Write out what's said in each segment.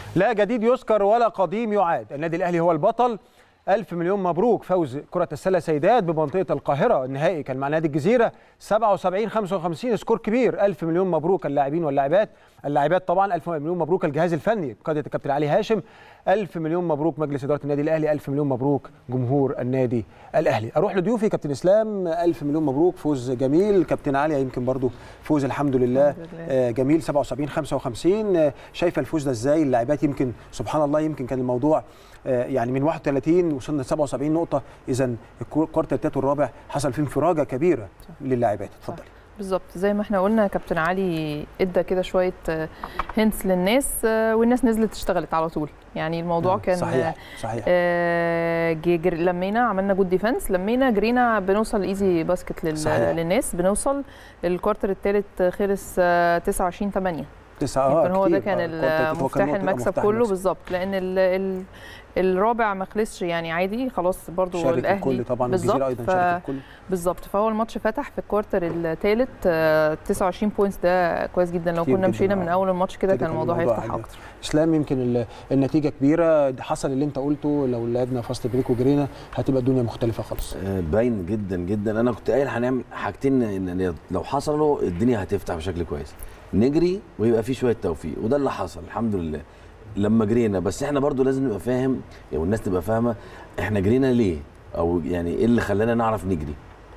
لا جديد يذكر ولا قديم يعاد النادي الاهلي هو البطل ألف مليون مبروك فوز كرة السلة سيدات بمنطقة القاهرة النهائي كان مع نادي الجزيرة 77 55 سكور كبير ألف مليون مبروك اللاعبين واللاعبات اللاعبات طبعا ألف مليون مبروك الجهاز الفني قيادة الكابتن علي هاشم ألف مليون مبروك مجلس إدارة النادي الأهلي ألف مليون مبروك جمهور النادي الأهلي أروح لضيوفي كابتن إسلام ألف مليون مبروك فوز جميل كابتن علي يمكن برضو فوز الحمد لله, الحمد لله. آه، جميل 77 55 آه، شايفه الفوز ده ازاي اللاعبات يمكن سبحان الله يمكن كان الموضوع آه، يعني من 31 وصلنا ل 77 نقطه اذا الكوارتر الثالث والرابع حصل فيه انفراجه كبيره للاعبات اتفضلي بالظبط زي ما احنا قلنا كابتن علي ادى كده شويه هنتس للناس آه، والناس نزلت اشتغلت على طول يعني الموضوع نعم، كان صحيح صحيح آه، جي جر... لمينا عملنا جود ديفense لمينا جرينا بنوصل ايزي باسكت لل... صحيح. للناس بنوصل الكوارتر الثالث خلص آه، 29 8 تسعة اه يمكن هو ده كتير. كان آه، الكوارتر التالت هو كان المفتاح نقطة- المكسب مفتاح كله المكسب. بالظبط لان ال... ال... الرابع ما خلصش يعني عادي خلاص برضو شارك الاهلي الكل طبعا والجزيره بالظبط ايضا ف... شارك الكل بالظبط فهو الماتش فتح في الكوارتر الثالث 29 بوينتس ده كويس جدا لو كتير كنا جداً، مشينا آه. من اول الماتش كده كده كان كان الموضوع الموضوع هيفتح عادي. اكتر اسلام يمكن ال- النتيجه كبيره ده حصل اللي انت قلته لو لعبنا فاست بريك وجرينا هتبقى الدنيا مختلفه خالص آه، باين جدا جدا انا كنت قايل هنعمل حاجتين ان إن لو حصلوا الدنيا هتفتح بشكل كويس نجري ويبقى في شويه توفيق وده اللي حصل الحمد لله لما جرينا بس احنا برضو لازم نبقى فاهم يعني والناس تبقى فاهمه احنا جرينا ليه او يعني ايه اللي خلانا نعرف نجري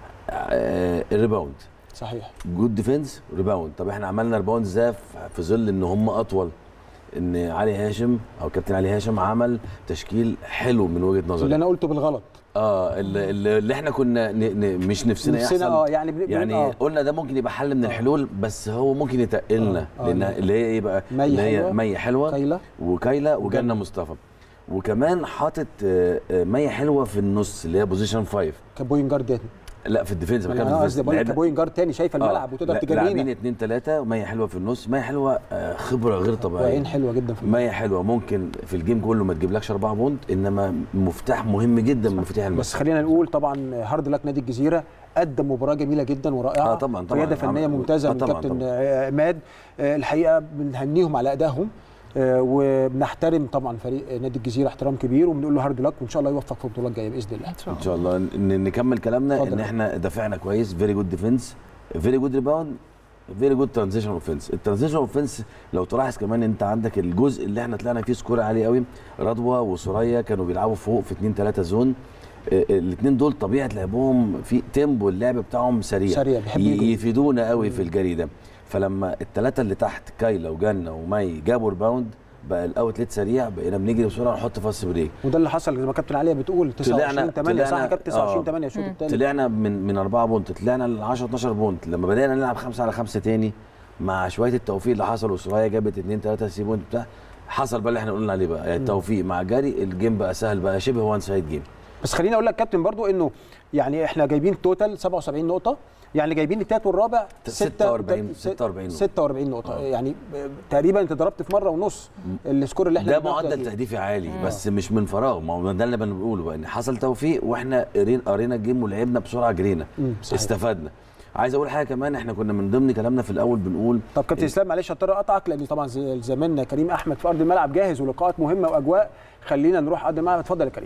آه الريباوند صحيح جود ديفense ريباوند طب احنا عملنا ريباوند ازاي في- في ظل ان هم اطول ان علي هاشم او كابتن علي هاشم عمل تشكيل حلو من وجهه نظري اللي انا قلته بالغلط اه اللي, اللي اللي احنا كنا ن... ن... مش نفسنا نفسنا يحصل اه يعني بن- يعني آه. قلنا ده ممكن يبقى حل من آه. الحلول بس هو ممكن يتقلنا آه، آه، لان لا. اللي هي ايه بقى مي اللي هي حلوة. مي حلوه كايلا وكايلا وجنة وجنة. مصطفى وكمان حاطط آه، آه، مي حلوه في النص اللي هي بوزيشن 5 كبوين جارد تاني لا في الديفنس ما بتكلم انا في قصدي بقول لك لعبنا- كبوين جارد تاني شايفه الملعب وتقدر لا، لاعبين تجرينا اتنين تلاته ومي حلوه في النص مي حلوه آه، خبره غير طبيعيه وعين حلوه جدا في مية حلوه ممكن في الجيم كله ما تجيبلكش أربعة بونت انما مفتاح مهم جدا من مفاتيح بس المكسب خلينا نقول طبعا هارد لك نادي الجزيره قدم مباراه جميله جدا ورائعه آه طبعاً، طبعاً. قياده فنيه عمل- ممتازه آه من طبعاً، كابتن طبعاً. آه، عماد آه، الحقيقه بنهنيهم على ادائهم آه، وبنحترم طبعا فريق نادي الجزيره احترام كبير وبنقول له هارد لك وان شاء الله يوفق في البطولات الجايه باذن الله ان شاء ان الله شاء الله ن- نكمل كلامنا اتفضل. ان احنا دافعنا كويس فيري جود ديفنس فيري جود ريباوند فيري جود ترانزيشن اوفنس الترانزيشن اوفنس لو تلاحظ كمان انت عندك الجزء اللي احنا طلعنا فيه سكور عالي قوي رضوى وسوريا كانوا بيلعبوا فوق في 2 3 زون الاثنين دول طبيعه لعبهم في تيمبو اللعب بتاعهم سريع سريع، بيحب ي- يجري. يفيدونا قوي في الجري ده فلما الثلاثه اللي تحت كايلا وجنه ومي جابوا ريباوند بقى الاوتلت سريع بقينا بنجري بسرعه نحط فاست بريك وده اللي حصل زي ما كابتن عليا بتقول 29 8 صح طلعنا- كابتن 29 آه. 8 الشوط الثالث طلعنا من من 4 بونت طلعنا ل 10 12 بونت لما بدانا نلعب 5 على 5 تاني مع شويه التوفيق اللي حصل وسرايا جابت 2 3 سي بونت بتاع حصل بقى اللي احنا قلنا عليه بقى التوفيق مع جري الجيم بقى سهل بقى شبه وان سايد جيم بس خليني اقول لك كابتن برضو انه يعني احنا جايبين توتال 77 نقطه يعني جايبين الثالث والرابع 46 ستة- 46 نقطة. 46 نقطه آه. يعني ب- تقريبا انت ضربت في مره ونص السكور اللي احنا ده بناخده معدل دي. تهديفي عالي بس مش من فراغ ما هو ده اللي بنقوله بقى ان حصل توفيق واحنا قرينا قرينا الجيم ولعبنا بسرعه جرينا مم، صحيح. استفدنا عايز اقول حاجه كمان احنا كنا من ضمن كلامنا في الاول بنقول طب كابتن اسلام معلش هضطر اقطعك لان طبعا زي- زميلنا كريم احمد في ارض الملعب جاهز ولقاءات مهمه واجواء خلينا نروح ارض الملعب اتفضل يا كريم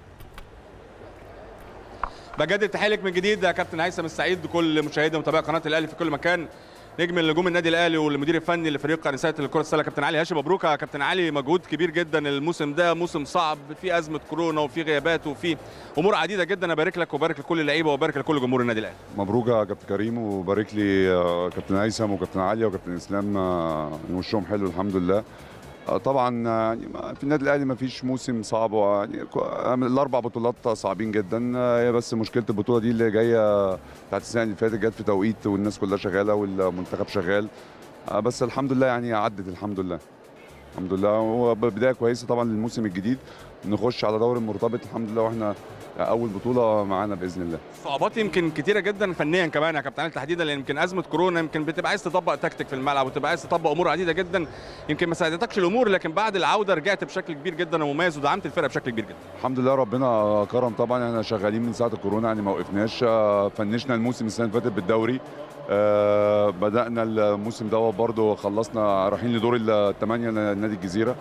بجدد تحية لك من جديد يا كابتن هيثم السعيد كل مشاهدي ومتابعي قناه الاهلي في كل مكان نجم نجوم النادي الاهلي والمدير الفني لفريق نساء الكره السله كابتن علي هاشم مبروك يا كابتن علي مجهود كبير جدا الموسم ده موسم صعب في ازمه كورونا وفي غيابات وفي امور عديده جدا ابارك لك وبارك لكل اللعيبه وبارك لكل جمهور النادي الاهلي مبروك يا كابتن كريم وبارك لي آه، كابتن هيثم وكابتن علي وكابتن اسلام آه، وشهم حلو الحمد لله آه، طبعا آه، يعني ما- في النادي الاهلي ما فيش موسم صعب و- يعني كو- آه، الاربع بطولات صعبين جدا آه، هي بس مشكله البطوله دي اللي جايه بتاعت السنه اللي فاتت جت في توقيت والناس كلها شغاله والمنتخب شغال آه، بس الحمد لله يعني عدت الحمد لله الحمد لله وبدايه كويسه طبعا للموسم الجديد نخش على دوري المرتبط الحمد لله واحنا اول بطوله معانا باذن الله صعوبات يمكن كتيره جدا فنيا كمان يا كابتن علي تحديدا لان يمكن ازمه كورونا يمكن بتبقى عايز تطبق تكتيك في الملعب وتبقى عايز تطبق امور عديده جدا يمكن ما ساعدتكش الامور لكن بعد العوده رجعت بشكل كبير جدا ومميز ودعمت الفرقه بشكل كبير جدا الحمد لله ربنا كرم طبعا احنا شغالين من ساعه الكورونا يعني ما وقفناش آه، فنشنا الموسم السنه اللي فاتت بالدوري آه، بدانا الموسم دوت برضه خلصنا رايحين لدور الثمانيه نادي الجزيره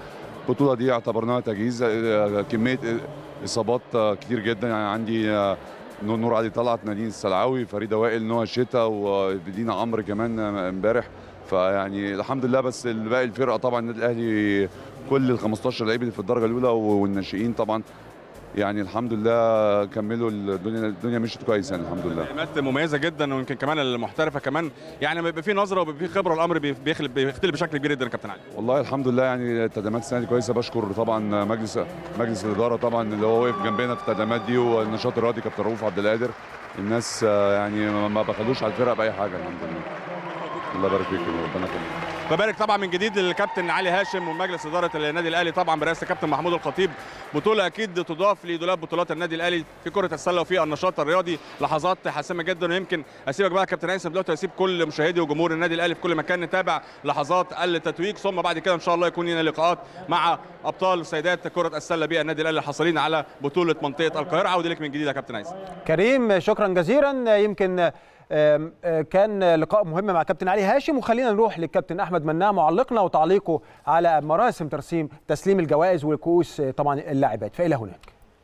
البطوله دي اعتبرناها تجهيز آه، كميه اصابات آه، كتير جدا يعني عندي آه، نور نور علي طلعت نادين السلعاوي فريده وائل نوى شتا ودينا عمرو كمان آه، امبارح فيعني الحمد لله بس باقي الفرقه طبعا النادي الاهلي كل ال 15 لعيب اللي في الدرجه الاولى والناشئين طبعا يعني الحمد لله كملوا الدنيا الدنيا مشيت كويس يعني الحمد لله كلمات مميزه جدا ويمكن كمان المحترفه كمان يعني لما يبقى في نظره وبيبقى في خبره الامر بيخلف بيختلف بشكل كبير جدا يا كابتن علي والله الحمد لله يعني التدعيمات السنه دي كويسه بشكر طبعا مجلس مجلس الاداره طبعا اللي هو وقف جنبنا في التدعيمات دي والنشاط الرياضي كابتن رؤوف عبد القادر الناس آه، يعني ما- ما بخلوش على الفرقه باي حاجه الحمد لله الله يبارك فيكم وربنا يكرمكم ببارك طبعا من جديد للكابتن علي هاشم ومجلس اداره النادي الاهلي طبعا برئاسه الكابتن محمود الخطيب بطوله اكيد تضاف لدولاب بطولات النادي الاهلي في كره السله وفي النشاط الرياضي لحظات حاسمه جدا ويمكن اسيبك بقى يا كابتن هيثم دلوقتي واسيب كل مشاهدي وجمهور النادي الاهلي في كل مكان نتابع لحظات التتويج ثم بعد كده ان شاء الله يكون لنا لقاءات مع ابطال سيدات كره السله بالنادي الاهلي الحاصلين على بطوله منطقه القاهره عودة لك من جديد يا كابتن هيثم كريم شكرا جزيلا يمكن آم، آه، كان لقاء مهم مع كابتن علي هاشم وخلينا نروح للكابتن احمد مناع معلقنا وتعليقه على مراسم ترسيم تسليم الجوائز والكؤوس آه، طبعا اللاعبات فالى هناك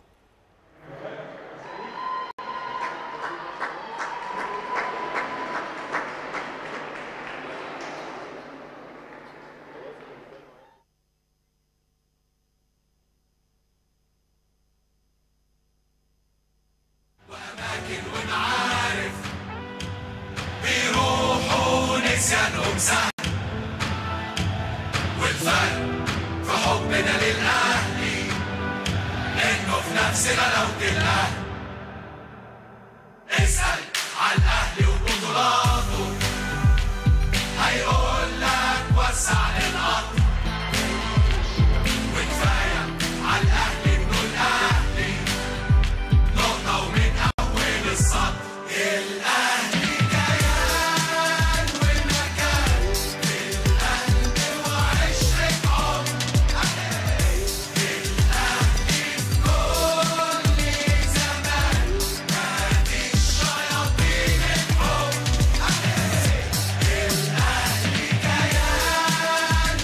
نسيانهم سهل والفرق في حبنا للأهلي إنه في نفس غلاوة الأهل اسأل على الأهلي وبطولاته هيقول لك وسع للقطر وكفاية على الأهلي إنه الأهلي نقطة ومن أول السطر الأهلي كيان ومكان في القلب وعشرة عمر الأهلي في كل زمان نادي الشياطين الحب الأهلي كيان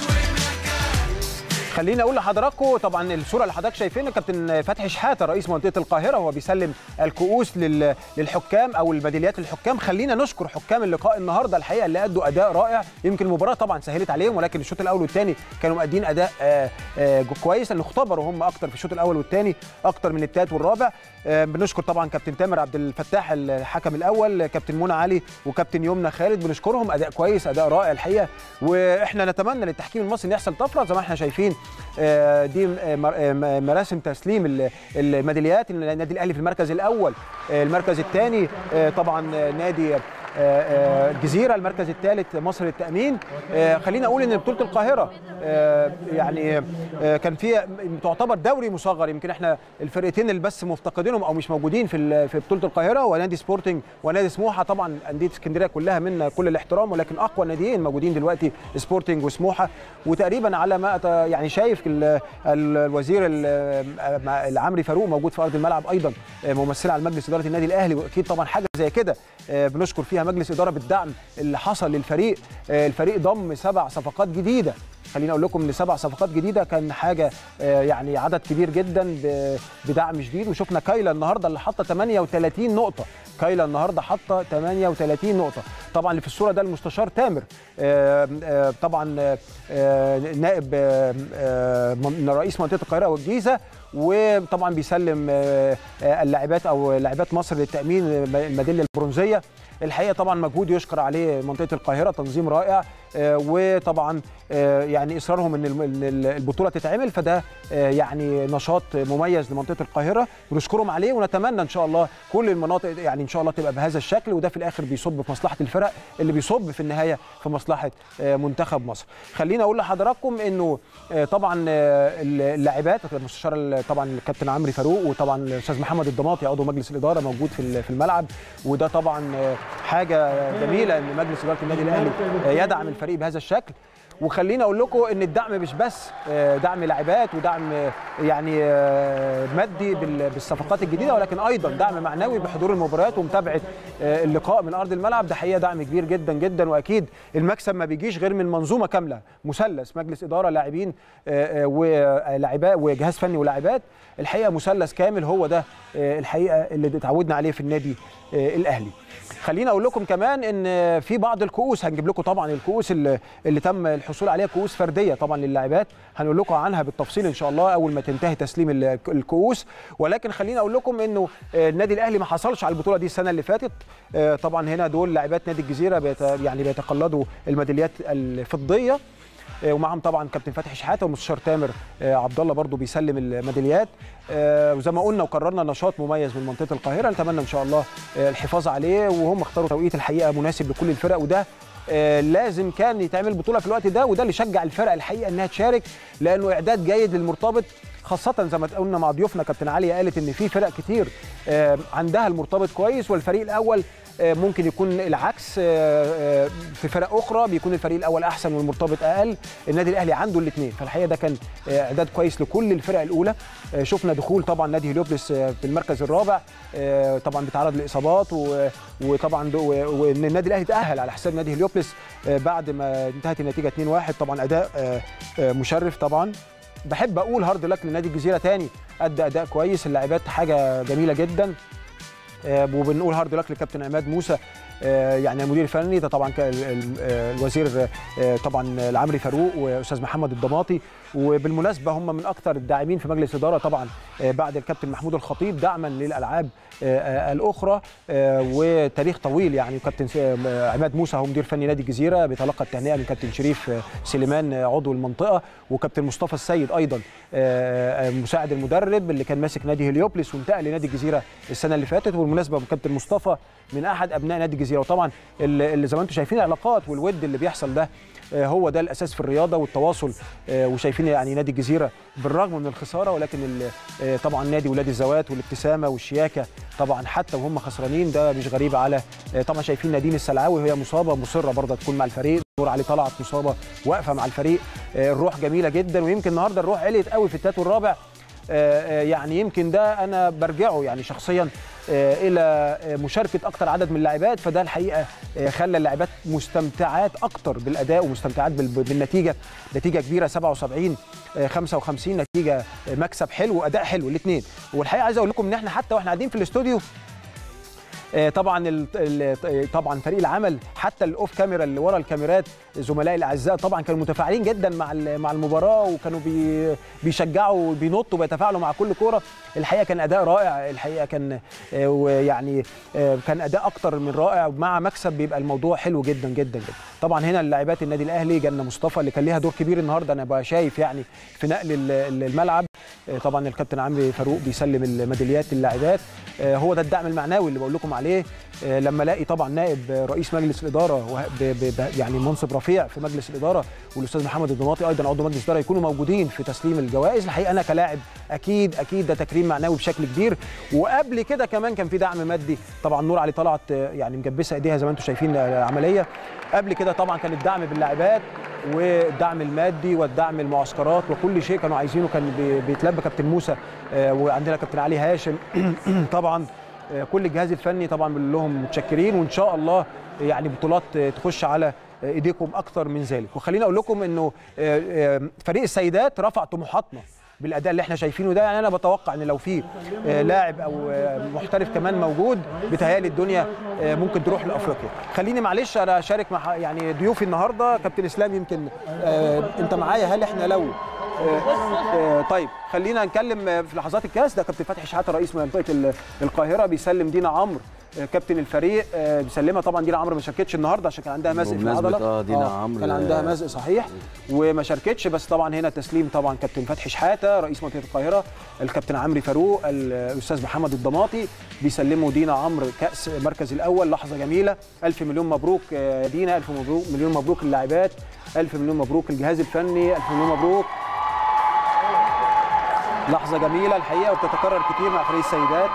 ومكان خليني اقول لحضراتكم طبعا الصوره اللي حضرتك شايفينها كابتن فتحي شحاته رئيس منطقه القاهره وهو بيسلم الكؤوس لل- للحكام او الميداليات للحكام خلينا نشكر حكام اللقاء النهارده الحقيقه اللي ادوا اداء رائع يمكن المباراه طبعا سهلت عليهم ولكن الشوط الاول والثاني كانوا مادين اداء آه، آه، كويس لان اختبروا هم اكتر في الشوط الاول والثاني اكتر من الثالث والرابع آه، بنشكر طبعا كابتن تامر عبد الفتاح الحكم الاول كابتن منى علي وكابتن يمنى خالد بنشكرهم اداء كويس اداء رائع الحقيقه واحنا نتمنى للتحكيم المصري ان يحصل طفره زي ما احنا شايفين آه، دي آه، مر- آه، مراسم تسليم ال- الميداليات النادي الاهلي في المركز الاول آه، المركز الثاني طبعا آه، نادي آه، آه، الجزيره المركز الثالث مصر للتامين آه، خلينا اقول ان بطوله القاهره آه، يعني آه، كان فيها تعتبر دوري مصغر يمكن احنا الفرقتين اللي بس مفتقدينهم او مش موجودين في ال- في بطوله القاهره ونادي سبورتنج ونادي سموحه طبعا انديه اسكندريه كلها منا كل الاحترام ولكن اقوى ناديين موجودين دلوقتي سبورتنج وسموحه وتقريبا على ما أت- يعني شايف ال- ال- الوزير ال- مع- العمري فاروق موجود في ارض الملعب ايضا آه، ممثله على مجلس اداره النادي الاهلي واكيد طبعا حاجه زي كده آه، بنشكر فيها مجلس اداره بالدعم اللي حصل للفريق آه، الفريق ضم سبع صفقات جديده خليني اقول لكم ان سبع صفقات جديده كان حاجه آه، يعني عدد كبير جدا ب- بدعم شديد وشفنا كايلا النهارده اللي حاطه 38 نقطه كايلا النهارده حاطه 38 نقطه طبعا اللي في الصوره ده المستشار تامر آه، آه، طبعا آه، آه، نائب آه، آه، من- رئيس منطقه القاهره والجيزه وطبعا بيسلم آه، آه، اللاعبات او لاعبات مصر للتامين الميداليه البرونزيه الحقيقه طبعا مجهود يشكر عليه منطقه القاهره تنظيم رائع آه، وطبعا آه، يعني اصرارهم ان الم- إن البطوله تتعمل فده آه، يعني نشاط مميز لمنطقه القاهره ونشكرهم عليه ونتمنى ان شاء الله كل المناطق يعني ان شاء الله تبقى بهذا الشكل وده في الاخر بيصب في مصلحه الفرق اللي بيصب في النهايه في مصلحه آه، منتخب مصر. خليني اقول لحضراتكم انه آه، طبعا آه، اللاعبات المستشار آه، طبعا الكابتن عمرو فاروق وطبعا الاستاذ محمد الضماطي عضو مجلس الاداره موجود في ال- في الملعب وده طبعا آه، حاجه جميله ان مجلس اداره النادي الاهلي آه، يدعم الفريق بهذا الشكل وخليني اقول لكم ان الدعم مش بس آه، دعم لاعبات ودعم آه، يعني آه، مادي بال- بالصفقات الجديده ولكن ايضا دعم معنوي بحضور المباريات ومتابعه آه، اللقاء من ارض الملعب ده حقيقه دعم كبير جدا جدا واكيد المكسب ما بيجيش غير من منظومه كامله مثلث مجلس اداره لاعبين آه، آه، ولاعبات وجهاز فني ولاعبات الحقيقه مثلث كامل هو ده آه، الحقيقه اللي اتعودنا عليه في النادي آه، الاهلي خليني اقول لكم كمان ان في بعض الكؤوس هنجيب لكم طبعا الكؤوس اللي, اللي تم الحصول عليها كؤوس فرديه طبعا للاعبات هنقول لكم عنها بالتفصيل ان شاء الله اول ما تنتهي تسليم ال- الكؤوس ولكن خليني اقول لكم انه آه، النادي الاهلي ما حصلش على البطوله دي السنه اللي فاتت آه، طبعا هنا دول لاعبات نادي الجزيره بيت يعني بيتقلدوا الميداليات الفضيه آه، ومعهم طبعا كابتن فتحي شحاته ومستشار تامر آه، عبد الله برضو بيسلم الميداليات آه، وزي ما قلنا وقررنا نشاط مميز من منطقه القاهره نتمنى ان شاء الله آه، الحفاظ عليه وهم اختاروا توقيت الحقيقه مناسب لكل الفرق وده آه، لازم كان يتعمل بطوله في الوقت ده وده اللي شجع الفرق الحقيقه انها تشارك لانه اعداد جيد للمرتبط خاصة زي ما قلنا مع ضيوفنا كابتن علي قالت ان في فرق كتير آه، عندها المرتبط كويس والفريق الاول آه، ممكن يكون العكس آه، آه، في فرق اخرى بيكون الفريق الاول احسن والمرتبط اقل النادي الاهلي عنده الاثنين فالحقيقه ده كان آه، اعداد كويس لكل الفرق الاولى آه، شفنا دخول طبعا نادي هليوبلس آه، في المركز الرابع آه، طبعا بيتعرض لاصابات و- وطبعا دو- و- وان النادي الاهلي تاهل على حساب نادي هليوبلس آه، بعد ما انتهت النتيجه 2-1 طبعا اداء آه، آه، مشرف طبعا بحب اقول هارد لك لنادي الجزيره تاني ادى اداء كويس اللاعبات حاجه جميله جدا آه، وبنقول هارد لك للكابتن عماد موسى آه، يعني المدير الفني ده طبعا كان ال- ال- آه، الوزير آه، طبعا العمري فاروق واستاذ محمد الضماطي وبالمناسبه هم من اكثر الداعمين في مجلس الاداره طبعا آه، بعد الكابتن محمود الخطيب دعما للالعاب آه، آه، الاخرى آه، وتاريخ طويل يعني كابتن س- آه، عماد موسى هو مدير فني نادي الجزيره بيتلقى التهنئه من كابتن شريف آه، سليمان آه، عضو المنطقه وكابتن مصطفى السيد ايضا آه، آه، مساعد المدرب اللي كان ماسك نادي هليوبلس وانتقل لنادي الجزيره السنه اللي فاتت وبالمناسبه كابتن مصطفى من احد ابناء نادي الجزيره وطبعا اللي اللي زي ما انتم شايفين العلاقات والود اللي بيحصل ده آه، هو ده الاساس في الرياضه والتواصل آه، وشايفين يعني نادي الجزيره بالرغم من الخساره ولكن ال- آه، طبعا نادي ولاد الزوات والابتسامه والشياكه طبعا حتى وهم خسرانين ده مش غريب على آه، طبعا شايفين نادين السلعاوي وهي مصابه مصره برضه تكون مع الفريق نور علي طلعت مصابه واقفه مع الفريق آه، الروح جميله جدا ويمكن النهارده الروح عليت قوي في التالت والرابع آه، آه، يعني يمكن ده انا برجعه يعني شخصيا آه، الى آه، مشاركه اكتر عدد من اللاعبات فده الحقيقه آه، خلى اللاعبات مستمتعات اكتر بالاداء ومستمتعات بال- بالنتيجه نتيجه كبيره 77 آه، 55 نتيجه آه، مكسب حلو واداء حلو الاثنين والحقيقه عايز اقول لكم ان احنا حتى واحنا قاعدين في الاستوديو آه، طبعا ال- ال- طبعا فريق العمل حتى الاوف كاميرا اللي ورا الكاميرات زملائي الاعزاء طبعا كانوا متفاعلين جدا مع ال- مع المباراه وكانوا بي بيشجعوا وبينطوا وبيتفاعلوا مع كل كوره الحقيقه كان اداء رائع الحقيقه كان آه، ويعني آه، كان اداء اكتر من رائع مع مكسب بيبقى الموضوع حلو جدا جدا جدا طبعا هنا اللاعبات النادي الاهلي جنة مصطفى اللي كان ليها دور كبير النهارده انا بقى شايف يعني في نقل ال- ال- الملعب آه، طبعا الكابتن عمرو فاروق بيسلم الميداليات للاعبات آه، هو ده الدعم المعنوي اللي بقول لكم عليه آه، لما الاقي طبعا نائب آه، رئيس مجلس الاداره وه- ب- ب- ب- يعني منصب رفيع في مجلس الاداره والاستاذ محمد الضماطي ايضا عضو مجلس الاداره يكونوا موجودين في تسليم الجوائز الحقيقه انا كلاعب اكيد اكيد ده تكريم معنوي بشكل كبير وقبل كده كمان كان في دعم مادي طبعا نور علي طلعت آه، يعني مجبسه ايديها زي ما انتم شايفين آه، عمليه قبل كده طبعا كان الدعم باللاعبات والدعم المادي والدعم المعسكرات وكل شيء كانوا عايزينه كان بي- بيتلبى كابتن موسى آه، وعندنا كابتن علي هاشم طبعا آه، كل الجهاز الفني طبعا بنقول لهم متشكرين وان شاء الله يعني بطولات آه، تخش على آه، ايديكم اكتر من ذلك وخليني اقول لكم انه آه، آه، فريق السيدات رفع طموحاتنا بالاداء اللي احنا شايفينه ده يعني انا بتوقع ان لو في آه، لاعب او آه، محترف كمان موجود بتهيالي الدنيا آه، ممكن تروح لافريقيا خليني معلش انا اشارك مع يعني ضيوفي النهارده كابتن اسلام يمكن آه، انت معايا هل احنا لو آه، آه، طيب خلينا نتكلم آه، في لحظات الكاس ده كابتن فتحي شحاته رئيس منطقه ال- القاهره بيسلم دينا عمرو آه، كابتن الفريق آه، بيسلمها طبعا دينا عمرو ما شاركتش النهارده عشان كان عندها مزق في بمناسبة العضله آه، دينا عمرو، كان عندها مزق صحيح وما شاركتش بس طبعا هنا تسليم طبعا كابتن فتحي شحاته رئيس منطقه القاهره الكابتن عمرو فاروق الاستاذ محمد الضماطي بيسلموا دينا عمرو كاس المركز الاول لحظه جميله الف مليون مبروك آه، دينا الف مبروك مليون مبروك اللاعبات الف مليون مبروك الجهاز الفني الف مليون مبروك لحظه جميله الحقيقه وبتتكرر كتير مع فريق السيدات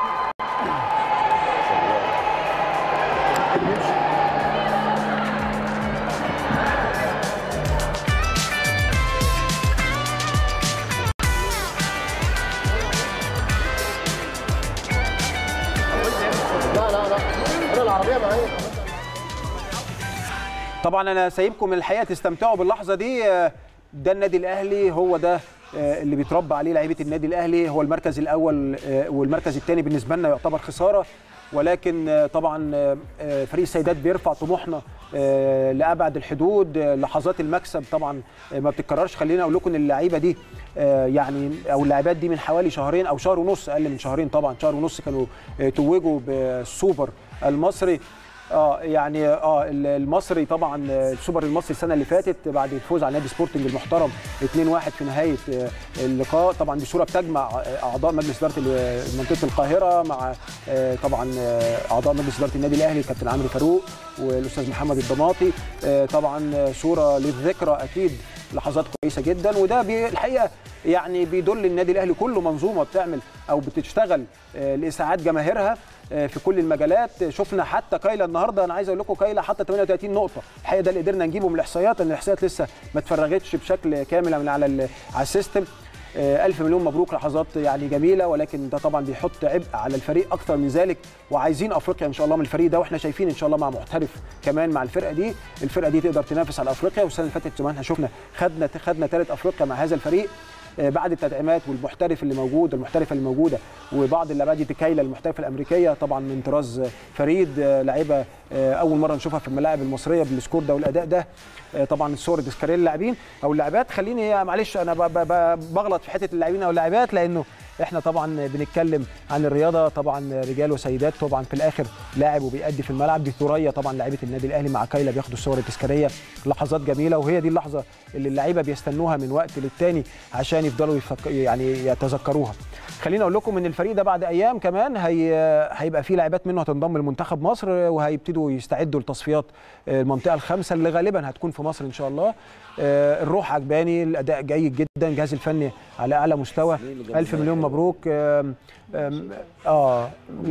طبعا انا سايبكم الحقيقه تستمتعوا باللحظه دي آه، ده النادي الاهلي هو ده آه، اللي بيتربى عليه لعيبه النادي الاهلي هو المركز الاول آه، والمركز الثاني بالنسبه لنا يعتبر خساره ولكن آه، طبعا آه، آه، فريق السيدات بيرفع طموحنا آه، لابعد الحدود آه، لحظات المكسب طبعا آه، ما بتتكررش خليني اقول لكم ان اللعيبه دي آه، يعني او اللاعبات دي من حوالي شهرين او شهر ونص اقل من شهرين طبعا شهر ونص كانوا آه، توجوا بالسوبر المصري اه يعني اه ال- المصري طبعا آه، السوبر المصري السنه اللي فاتت بعد الفوز على نادي سبورتنج المحترم 2-1 في نهايه آه، اللقاء طبعا دي صوره بتجمع آه، اعضاء مجلس اداره ال- منطقه القاهره مع آه، طبعا آه، اعضاء مجلس اداره النادي الاهلي الكابتن عمرو فاروق والاستاذ محمد الضماطي آه، طبعا آه، صوره للذكرى اكيد لحظات كويسه جدا وده بي- الحقيقه يعني بيدل النادي الاهلي كله منظومه بتعمل او بتشتغل آه، لاسعاد جماهيرها آه، في كل المجالات شفنا حتى كايلا النهارده انا عايز اقول لكم كايلا حتى 38 نقطه الحقيقه ده اللي قدرنا نجيبه من الاحصائيات لان الاحصائيات لسه ما اتفرغتش بشكل كامل من على ال- على السيستم آه، ألف مليون مبروك لحظات يعني جميلة ولكن ده طبعا بيحط عبء على الفريق أكثر من ذلك وعايزين أفريقيا إن شاء الله من الفريق ده وإحنا شايفين إن شاء الله مع محترف كمان مع الفرقة دي الفرقة دي تقدر تنافس على أفريقيا والسنة اللي فاتت زي ما إحنا شفنا خدنا خدنا ثالث أفريقيا مع هذا الفريق آه، بعد التدعيمات والمحترف اللي موجود المحترفه اللي موجوده وبعض اللاعبات دي تكايلا المحترفه الامريكيه طبعا من طراز آه، فريد آه، لعيبه آه، اول مره نشوفها في الملاعب المصريه بالسكور ده والاداء ده آه، طبعا الصور تذكاريه للاعبين او اللاعبات خليني معلش انا ب- ب- ب- بغلط في حته اللاعبين او اللاعبات لانه احنا طبعا بنتكلم عن الرياضه طبعا رجال وسيدات طبعا في الاخر لاعب وبيأدي في الملعب دي ثريا طبعا لاعيبه النادي الاهلي مع كايلا بياخدوا الصور التذكاريه لحظات جميله وهي دي اللحظه اللي اللعيبه بيستنوها من وقت للتاني عشان يفضلوا يفك... يعني يتذكروها خليني اقول لكم ان الفريق ده بعد ايام كمان هي... هيبقى فيه لاعبات منه هتنضم لمنتخب مصر وهيبتدوا يستعدوا لتصفيات المنطقه الخامسه اللي غالبا هتكون في مصر ان شاء الله آه، الروح عجباني الاداء جيد جدا الجهاز الفني على اعلى مستوى الف مليون مبروك آم، آم، اه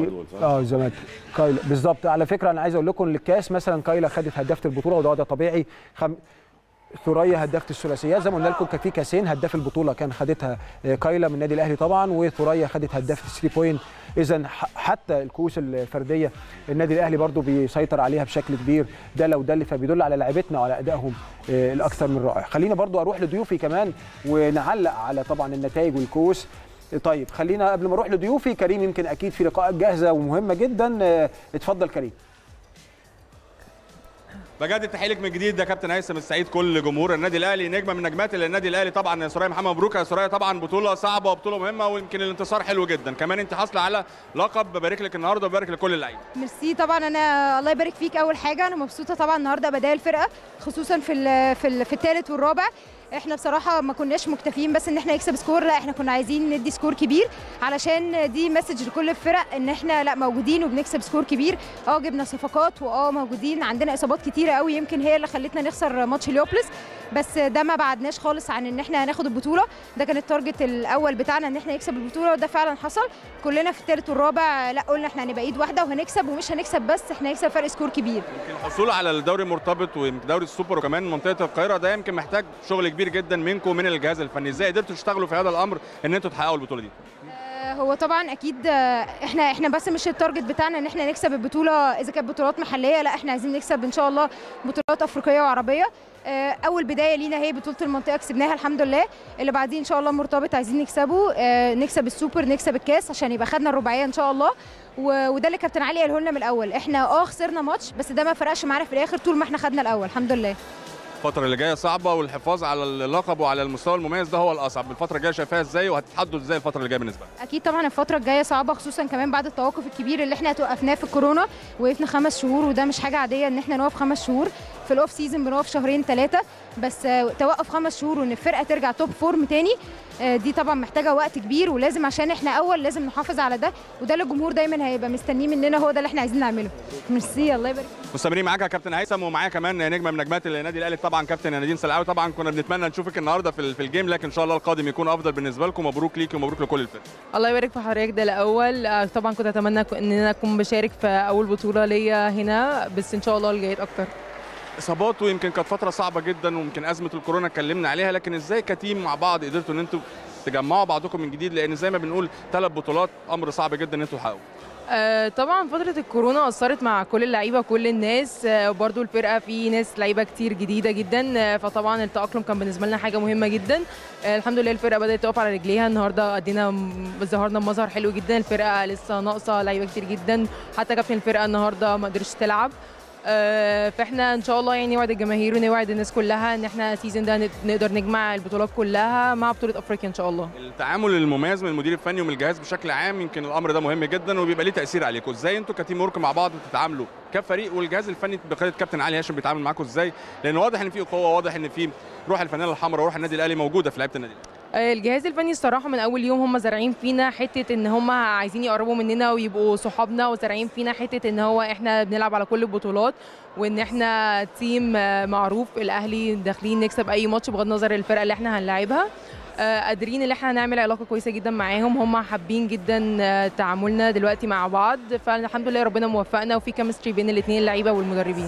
اه زمان كايلا بالظبط على فكره انا عايز اقول لكم ان الكاس مثلا كايلا خدت هدافه البطوله وده ده طبيعي خم... ثريا هدافه الثلاثيات زي ما قلنا لكم كان في كاسين هداف البطوله كان خدتها آه، كايلا من النادي الاهلي طبعا وثريا خدت هدافه الثري بوينت اذا ح- حتى الكؤوس الفرديه النادي الاهلي برضو بيسيطر عليها بشكل كبير ده لو ده اللي فبيدل على لعيبتنا وعلى ادائهم آه، الاكثر من رائع خلينا برضو اروح لضيوفي كمان ونعلق على طبعا النتائج والكؤوس طيب خلينا قبل ما اروح لضيوفي كريم يمكن اكيد في لقاءات جاهزه ومهمه جدا آه، اتفضل كريم بجد تحية لك من جديد ده كابتن هيثم السعيد كل جمهور النادي الاهلي نجمه من نجمات النادي الاهلي طبعا سوريا محمد مبروك يا سوريا طبعا بطوله صعبه وبطوله مهمه ويمكن الانتصار حلو جدا كمان انت حاصله على لقب ببارك لك النهارده وببارك لكل اللعيبه ميرسي طبعا انا الله يبارك فيك اول حاجه انا مبسوطه طبعا النهارده بدايه الفرقه خصوصا في ال في ال في الثالث والرابع احنا بصراحه ما كناش مكتفيين بس ان احنا نكسب سكور لا احنا كنا عايزين ندي سكور كبير علشان دي مسج لكل الفرق ان احنا لا موجودين وبنكسب سكور كبير اه جبنا صفقات واه موجودين عندنا اصابات كتيره قوي يمكن هي اللي خلتنا نخسر ماتش اليوبلس بس ده ما بعدناش خالص عن ان احنا هناخد البطوله ده كان التارجت الاول بتاعنا ان احنا نكسب البطوله وده فعلا حصل كلنا في الثالث والرابع لا قلنا احنا هنبقى ايد واحده وهنكسب ومش هنكسب بس احنا هنكسب فرق سكور كبير يمكن الحصول على الدوري المرتبط ويمكن دوري السوبر وكمان منطقه القاهره ده يمكن محتاج شغل كبير جدا منكم ومن الجهاز الفني ازاي قدرتوا تشتغلوا في هذا الامر ان انتوا تحققوا البطوله دي آه، هو طبعا اكيد آه، احنا احنا بس مش التارجت بتاعنا ان احنا نكسب البطوله اذا كانت بطولات محليه لا احنا عايزين نكسب ان شاء الله بطولات افريقيه وعربيه آه، اول بدايه لينا هي بطوله المنطقه كسبناها الحمد لله اللي بعدين ان شاء الله مرتبط عايزين نكسبه آه، نكسب السوبر نكسب الكاس عشان يبقى خدنا الرباعيه ان شاء الله و- وده اللي كابتن علي قاله لنا من الاول احنا اه خسرنا ماتش بس ده ما فرقش معانا في الاخر طول ما احنا خدنا الاول الحمد لله الفتره اللي جايه صعبه والحفاظ على اللقب وعلى المستوى المميز ده هو الاصعب الفتره الجايه شايفاها ازاي وهتتحدوا ازاي الفتره اللي جايه بالنسبه لك اكيد طبعا الفتره الجايه صعبه خصوصا كمان بعد التوقف الكبير اللي احنا توقفناه في الكورونا وقفنا خمس شهور وده مش حاجه عاديه ان احنا نقف خمس شهور في الاوف سيزون بنقف شهرين ثلاثه بس آه، توقف خمس شهور وان الفرقه ترجع توب فورم تاني آه، دي طبعا محتاجه وقت كبير ولازم عشان احنا اول لازم نحافظ على ده وده اللي الجمهور دايما هيبقى مستنيه مننا هو ده اللي احنا عايزين نعمله ميرسي الله يبارك مستمرين معاك يا كابتن هيثم ومعايا كمان نجمه من نجمات النادي الاهلي طبعا كابتن نادين سلعاوي طبعا كنا بنتمنى نشوفك النهارده في ال- في الجيم لكن ان شاء الله القادم يكون افضل بالنسبه لكم مبروك ليكي ومبروك لكل الفرق الله يبارك في حضرتك ده الاول آه، طبعا كنت اتمنى ك- ان انا اكون بشارك في اول بطوله ليا هنا بس ان شاء الله الجايات اكتر اصابات ويمكن كانت فتره صعبه جدا ويمكن ازمه الكورونا اتكلمنا عليها لكن ازاي كتيم مع بعض قدرتوا ان انتوا تجمعوا بعضكم من جديد لان زي ما بنقول ثلاث بطولات امر صعب جدا ان انتوا تحققوه آه، طبعا فتره الكورونا اثرت مع كل اللعيبه وكل الناس آه، وبرضو الفرقه في ناس لعيبه كتير جديده جدا آه، فطبعا التاقلم كان بالنسبه لنا حاجه مهمه جدا آه، الحمد لله الفرقه بدات تقف على رجليها النهارده ادينا م- ظهرنا بمظهر حلو جدا الفرقه لسه ناقصه لعيبه كتير جدا حتى كابتن الفرقه النهارده ما قدرش تلعب آه، فاحنا ان شاء الله يعني نوعد الجماهير ونوعد الناس كلها ان احنا السيزون ده نت- نقدر نجمع البطولات كلها مع بطوله افريقيا ان شاء الله التعامل المميز من المدير الفني ومن الجهاز بشكل عام يمكن الامر ده مهم جدا وبيبقى ليه تاثير عليكم ازاي انتوا كتيم ورك مع بعض بتتعاملوا كفريق والجهاز الفني بقياده كابتن علي هاشم بيتعامل معاكم ازاي لان واضح ان في قوه واضح ان في روح الفانيلا الحمراء وروح النادي الاهلي موجوده في لعيبه النادي الأهلي. آه، الجهاز الفني الصراحه من اول يوم هم زارعين فينا حته ان هم عايزين يقربوا مننا ويبقوا صحابنا وزارعين فينا حته ان هو احنا بنلعب على كل البطولات وان احنا تيم آه، معروف الاهلي داخلين نكسب اي ماتش بغض النظر الفرقه اللي احنا هنلاعبها آه، قادرين ان احنا نعمل علاقه كويسه جدا معاهم هم حابين جدا آه، تعاملنا دلوقتي مع بعض فالحمد لله ربنا موفقنا وفي كيمستري بين الاثنين اللعيبه والمدربين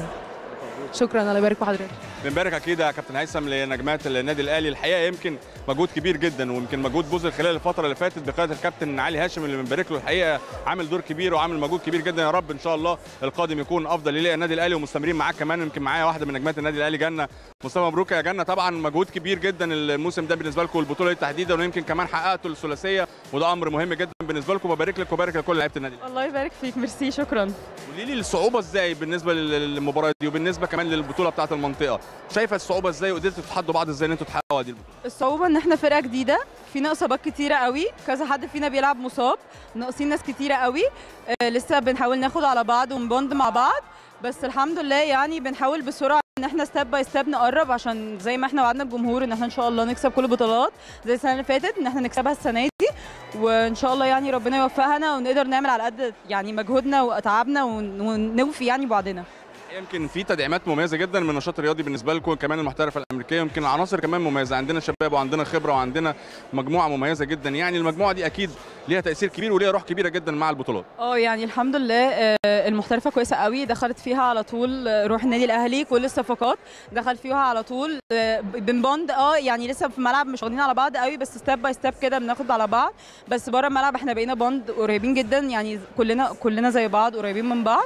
شكرا الله يبارك في حضرتك بنبارك اكيد يا كابتن هيثم لنجمات النادي الاهلي الحقيقه يمكن مجهود كبير جدا ويمكن مجهود بذل خلال الفتره اللي فاتت بقياده الكابتن علي هاشم اللي بنبارك له الحقيقه عامل دور كبير وعامل مجهود كبير جدا يا رب ان شاء الله القادم يكون افضل ليه النادي الاهلي ومستمرين معاك كمان يمكن معايا واحده من نجمات النادي الاهلي جنه مصطفى مبروك يا جنه طبعا مجهود كبير جدا الموسم ده بالنسبه لكم البطوله دي تحديدا ويمكن كمان حققتوا الثلاثيه وده امر مهم جدا بالنسبه لكم وبارك لك وبارك لكل لعيبه النادي الأهلي. الله يبارك فيك ميرسي شكرا قولي لي الصعوبه ازاي بالنسبه لل- للمباراه دي وبالنسبه كمان للبطوله بتاعه المنطقه شايفه الصعوبه ازاي وقدرتوا تتحدوا بعض ازاي ان انتوا تحققوا دي البطوله الصعوبة ان احنا فرقة جديدة فينا اصابات كتيرة قوي كذا حد فينا بيلعب مصاب ناقصين ناس كتيرة قوي آه لسه بنحاول ناخد على بعض ونبوند مع بعض بس الحمد لله يعني بنحاول بسرعة ان احنا ستيب باي ستيب نقرب عشان زي ما احنا وعدنا الجمهور ان احنا ان شاء الله نكسب كل البطولات زي السنة اللي فاتت ان احنا نكسبها السنة دي وان شاء الله يعني ربنا يوفقنا ونقدر نعمل على قد يعني مجهودنا وتعبنا ون- ونوفي يعني بعضنا يمكن في تدعيمات مميزه جدا من النشاط الرياضي بالنسبه لكم كمان المحترفه الامريكيه يمكن العناصر كمان مميزه عندنا شباب وعندنا خبره وعندنا مجموعه مميزه جدا يعني المجموعه دي اكيد ليها تاثير كبير وليها روح كبيره جدا مع البطولات اه يعني الحمد لله آه، المحترفه كويسه قوي دخلت فيها على طول آه، روح النادي الاهلي كل الصفقات دخل فيها على طول آه، بنبوند اه يعني لسه في الملعب مش واخدين على بعض قوي بس ستيب باي ستيب كده بناخد على بعض بس بره الملعب احنا بقينا بوند قريبين جدا يعني كلنا كلنا زي بعض قريبين من بعض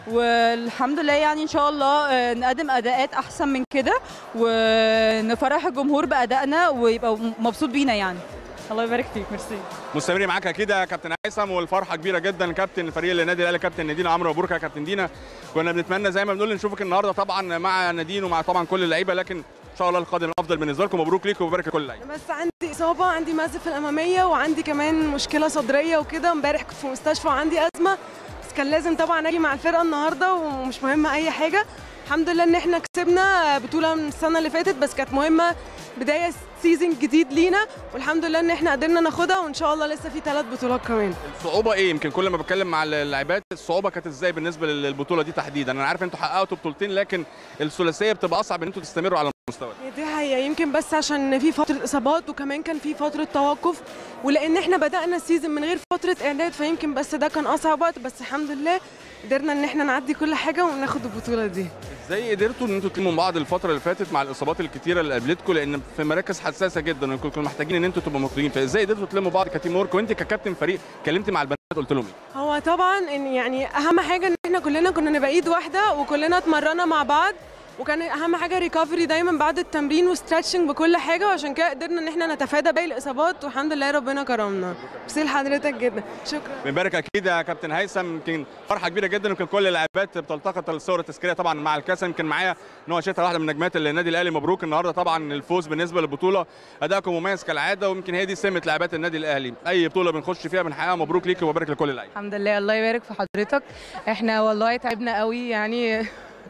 والحمد لله يعني ان شاء الله آه، نقدم اداءات احسن من كده ونفرح الجمهور بادائنا ويبقى مبسوط بينا يعني الله يبارك فيك ميرسي مستمرين معاك اكيد يا كابتن هيثم والفرحه كبيره جدا كابتن الفريق النادي الاهلي كابتن نادين عمرو مبروك يا كابتن دينا كنا بنتمنى زي ما بنقول نشوفك النهارده طبعا مع نادين ومع طبعا كل اللعيبه لكن ان شاء الله القادم افضل بالنسبه لكم مبروك ليكم وبارك لكل اللعيبه بس عندي اصابه عندي مزق في الاماميه وعندي كمان مشكله صدريه وكده امبارح كنت في المستشفى وعندي ازمه بس كان لازم طبعا اجي مع الفرقه النهارده ومش مهمه اي حاجه الحمد لله ان احنا كسبنا بطوله من السنه اللي فاتت بس كانت مهمه بدايه سيزون جديد لينا والحمد لله ان احنا قدرنا ناخدها وان شاء الله لسه في ثلاث بطولات كمان الصعوبه ايه يمكن كل ما بتكلم مع اللاعبات الصعوبه كانت ازاي بالنسبه للبطوله دي تحديدا انا عارف انتوا حققتوا بطولتين لكن الثلاثيه بتبقى اصعب ان انتوا تستمروا على المستوى ده. هي دي حقيقة يمكن بس عشان في فترة إصابات وكمان كان في فترة توقف ولأن احنا بدأنا السيزون من غير فترة إعداد فيمكن بس ده كان أصعب وقت بس الحمد لله قدرنا إن احنا نعدي كل حاجة وناخد البطولة دي ازاي قدرتوا ان انتوا تلموا بعض الفتره اللي فاتت مع الاصابات الكتيره اللي قابلتكم لان في مراكز حساسه جدا وكنتوا محتاجين ان انتوا تبقوا مطلوبين فازاي قدرتوا تلموا بعض كتيم ورك وانت ككابتن فريق كلمتي مع البنات قلت لهم ايه هو طبعا إن يعني أهم حاجة إن احنا كلنا كنا نبقى إيد واحدة وكلنا اتمرنا مع بعض وكان اهم حاجه ريكفري دايما بعد التمرين وستريتشنج بكل حاجه وعشان كده قدرنا ان احنا نتفادى باقي الاصابات والحمد لله ربنا كرمنا ميرسي لحضرتك جدا شكرا بنبارك اكيد يا كابتن هيثم يمكن فرحه كبيره جدا يمكن كل اللاعبات بتلتقط الصور التذكاريه طبعا مع الكاس يمكن معايا نوع شتا واحده من نجمات النادي الاهلي مبروك النهارده طبعا الفوز بالنسبه للبطوله ادائكم مميز كالعاده ويمكن هي دي سمه لاعبات النادي الاهلي اي بطوله بنخش فيها بنحققها مبروك ليكي وبارك لكل اللعيبه الحمد لله الله يبارك في حضرتك احنا والله تعبنا قوي يعني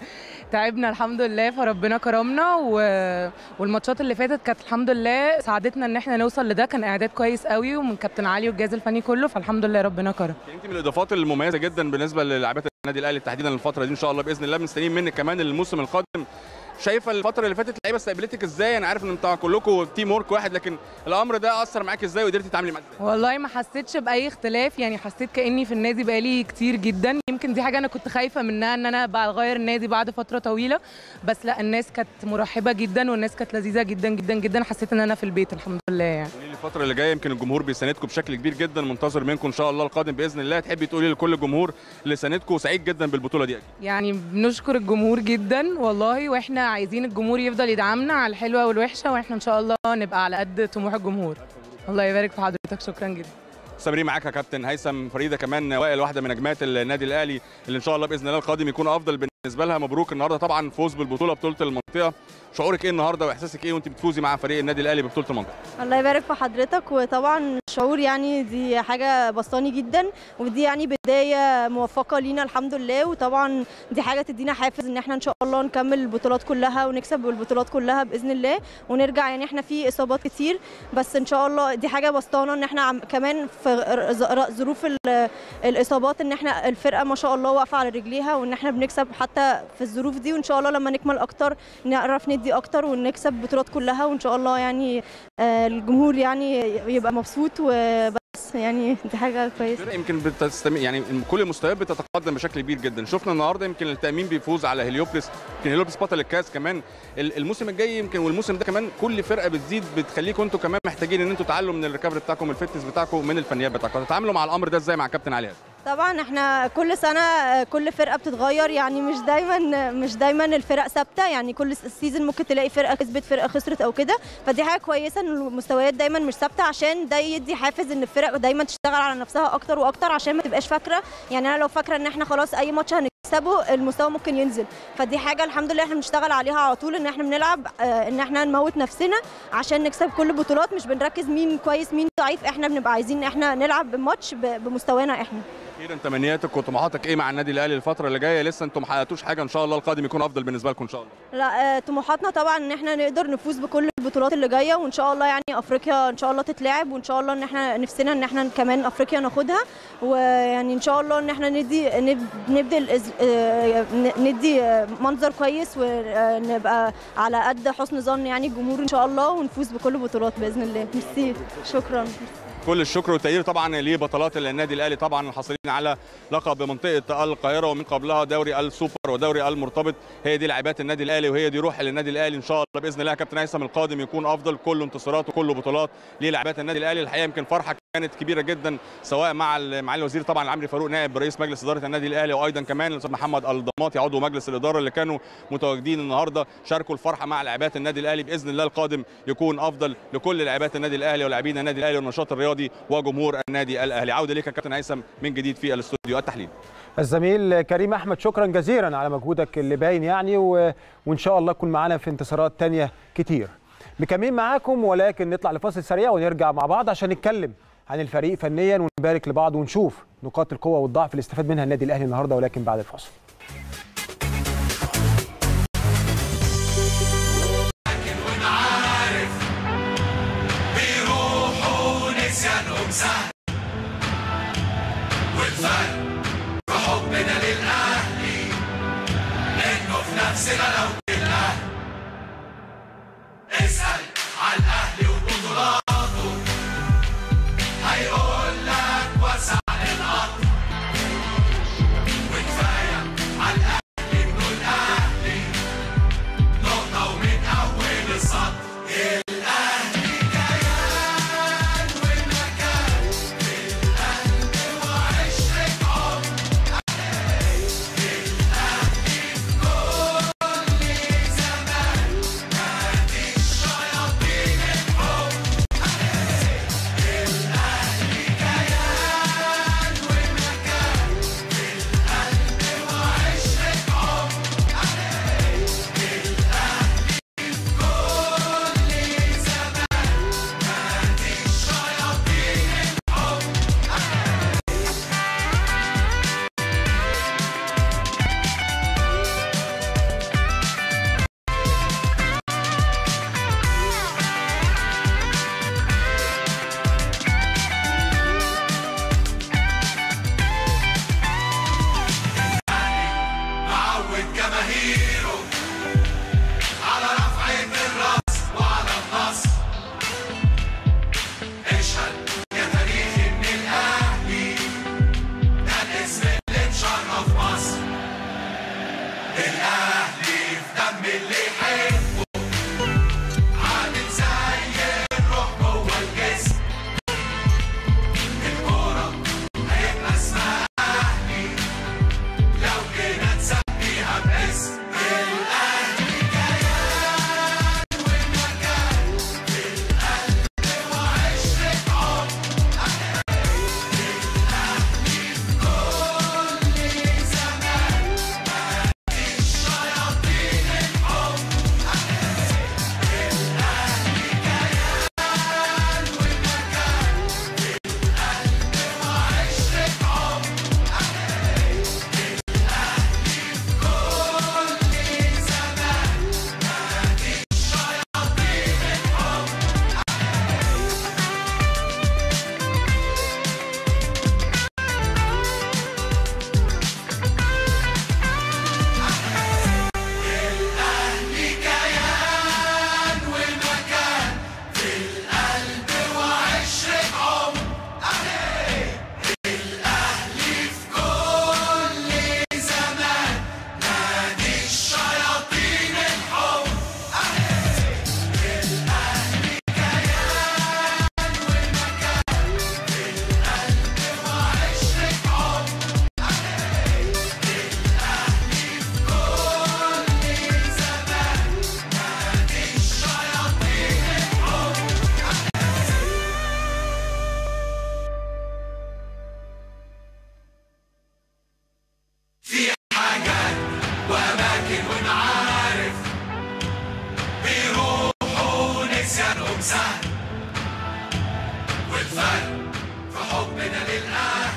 تعبنا الحمد لله فربنا كرمنا و... والماتشات اللي فاتت كانت الحمد لله ساعدتنا ان احنا نوصل لده كان اعداد كويس قوي ومن كابتن علي والجهاز الفني كله فالحمد لله ربنا كرم انت من الاضافات المميزه جدا بالنسبه للاعبات النادي الاهلي تحديدا الفتره دي ان شاء الله باذن الله مستنيين منك كمان الموسم القادم شايفه الفتره اللي فاتت اللعيبه استقبلتك ازاي انا عارف ان انتوا كلكم تيم ورك واحد لكن الامر ده اثر معاك ازاي وقدرتي تتعاملي معاه ازاي والله ما حسيتش باي اختلاف يعني حسيت كاني في النادي بقالي كتير جدا يمكن دي حاجه انا كنت خايفه منها ان انا بغير النادي بعد فتره طويله بس لا الناس كانت مرحبه جدا والناس كانت لذيذه جدا جدا جدا حسيت ان انا في البيت الحمد لله يعني قولي لي الفتره اللي جايه يمكن الجمهور بيساندكم بشكل كبير جدا منتظر منكم ان شاء الله القادم باذن الله تحبي تقولي لكل الجمهور اللي ساندكم وسعيد جدا بالبطوله دي اكيد يعني بنشكر الجمهور جدا والله واحنا عايزين الجمهور يفضل يدعمنا على الحلوه والوحشه واحنا ان شاء الله نبقى على قد طموح الجمهور الله يبارك في حضرتك شكرا جدا مستمرين معاك يا كابتن هيثم فريده كمان وائل واحده من نجمات النادي الاهلي اللي ان شاء الله باذن الله القادم يكون افضل بالنسبه لها مبروك النهارده طبعا فوز بالبطوله بطوله المنطقه شعورك ايه النهارده واحساسك ايه وانت بتفوزي مع فريق النادي الاهلي ببطوله المنطقه الله يبارك في حضرتك وطبعا شعور يعني دي حاجة بسطاني جدا ودي يعني بداية موفقة لينا الحمد لله وطبعا دي حاجة تدينا حافز ان احنا ان شاء الله نكمل البطولات كلها ونكسب البطولات كلها بإذن الله ونرجع يعني احنا في إصابات كتير بس ان شاء الله دي حاجة بسطانة ان احنا عم كمان في ر- ظروف ال- الإصابات ان احنا الفرقة ما شاء الله واقفة على رجليها وان احنا بنكسب حتى في الظروف دي وان شاء الله لما نكمل اكتر نعرف ندي اكتر ونكسب البطولات كلها وان شاء الله يعني آه، الجمهور يعني يبقى مبسوط وبس يعني دي حاجه كويسه الفرق يمكن بتستم... يعني كل المستويات بتتقدم بشكل كبير جدا شفنا النهارده يمكن التامين بيفوز على هليوبلس يمكن هليوبلس بطل الكاس كمان ال- الموسم الجاي يمكن والموسم ده كمان كل فرقه بتزيد بتخليكم انتوا كمان محتاجين ان انتوا تعلوا من الريكفري بتاعكم الفتنس بتاعكم من الفنيات بتاعكم تتعاملوا مع الامر ده ازاي مع كابتن علي هاشم؟ طبعا احنا كل سنه آه، كل فرقه بتتغير يعني مش دايما مش دايما الفرق ثابته يعني كل سيزون ممكن تلاقي فرقه كسبت فرقه خسرت او كده فدي حاجه كويسه ان المستويات دايما مش ثابته عشان ده يدي حافز ان الفرق دايما تشتغل على نفسها اكتر واكتر عشان ما تبقاش فاكره يعني انا لو فاكره ان احنا خلاص اي ماتش هنكسبه المستوى ممكن ينزل فدي حاجه الحمد لله احنا بنشتغل عليها على طول ان احنا بنلعب آه، ان احنا نموت نفسنا عشان نكسب كل البطولات مش بنركز مين كويس مين ضعيف احنا بنبقى عايزين ان احنا نلعب بماتش ب- بمستوانا احنا اخيرا تمنياتك وطموحاتك ايه مع النادي الاهلي الفتره اللي جايه لسه انتم ما حققتوش حاجه ان شاء الله القادم يكون افضل بالنسبه لكم ان شاء الله لا آه، طموحاتنا طبعا ان احنا نقدر نفوز بكل البطولات اللي جايه وان شاء الله يعني افريقيا ان شاء الله تتلعب وان شاء الله ان احنا نفسنا ان احنا كمان افريقيا ناخدها ويعني ان شاء الله ان احنا ندي نب- نبدي الإز- آه، ن- ندي آه، منظر كويس ونبقى على قد حسن ظن يعني الجمهور ان شاء الله ونفوز بكل البطولات باذن الله ميرسي شكرا كل الشكر والتقدير طبعا لبطلات النادي الاهلي طبعا الحاصلين على لقب منطقه القاهره ومن قبلها دوري السوبر ودوري المرتبط هي دي لاعبات النادي الاهلي وهي دي روح النادي الاهلي ان شاء الله باذن الله كابتن هيثم القادم يكون افضل كله انتصارات وكله بطولات للاعبات النادي الاهلي الحقيقه يمكن فرحه كانت كبيره جدا سواء مع ال- معالي الوزير طبعا العمري فاروق نائب رئيس مجلس اداره النادي الاهلي وايضا كمان الاستاذ محمد الضماطي عضو مجلس الاداره اللي كانوا متواجدين النهارده شاركوا الفرحه مع لاعبات النادي الاهلي باذن الله القادم يكون افضل لكل لاعبات النادي الاهلي ولاعبين النادي الاهلي والنشاط الرياضي وجمهور النادي الاهلي عوده ليك يا كابتن هيثم من جديد في الاستوديو التحليل الزميل كريم احمد شكرا جزيلا على مجهودك اللي باين يعني و... وان شاء الله تكون معانا في انتصارات تانية كتير مكملين معاكم ولكن نطلع لفاصل سريع ونرجع مع بعض عشان نتكلم عن الفريق فنيا ونبارك لبعض ونشوف نقاط القوه والضعف اللي استفاد منها النادي الاهلي النهارده ولكن بعد الفاصل ونعارف بيروحوا نسيانهم سهل والفرق في حبنا للأهلي إنه في نفسنا لو الأهل اسأل على الأهلي وبطولاته هيقول لك وسع القطر وكفاية على الأهلي إنه الأهلي نقطة ومن أول السطر الأهلي كيان ومكان في القلب وعشرة عمر الأهلي في كل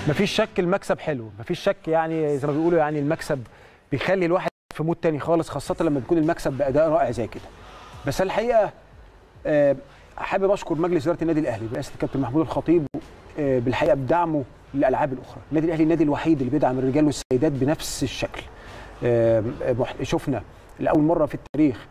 مفيش شك المكسب حلو مفيش شك يعني زي ما بيقولوا يعني المكسب بيخلي الواحد في مود تاني خالص خاصه لما بيكون المكسب باداء رائع زي كده بس الحقيقه آه، حابب اشكر مجلس اداره النادي الاهلي برئاسه الكابتن محمود الخطيب آه، بالحقيقه بدعمه للالعاب الاخرى النادي الاهلي النادي الوحيد اللي بيدعم الرجال والسيدات بنفس الشكل آه، مح- شفنا لاول مره في التاريخ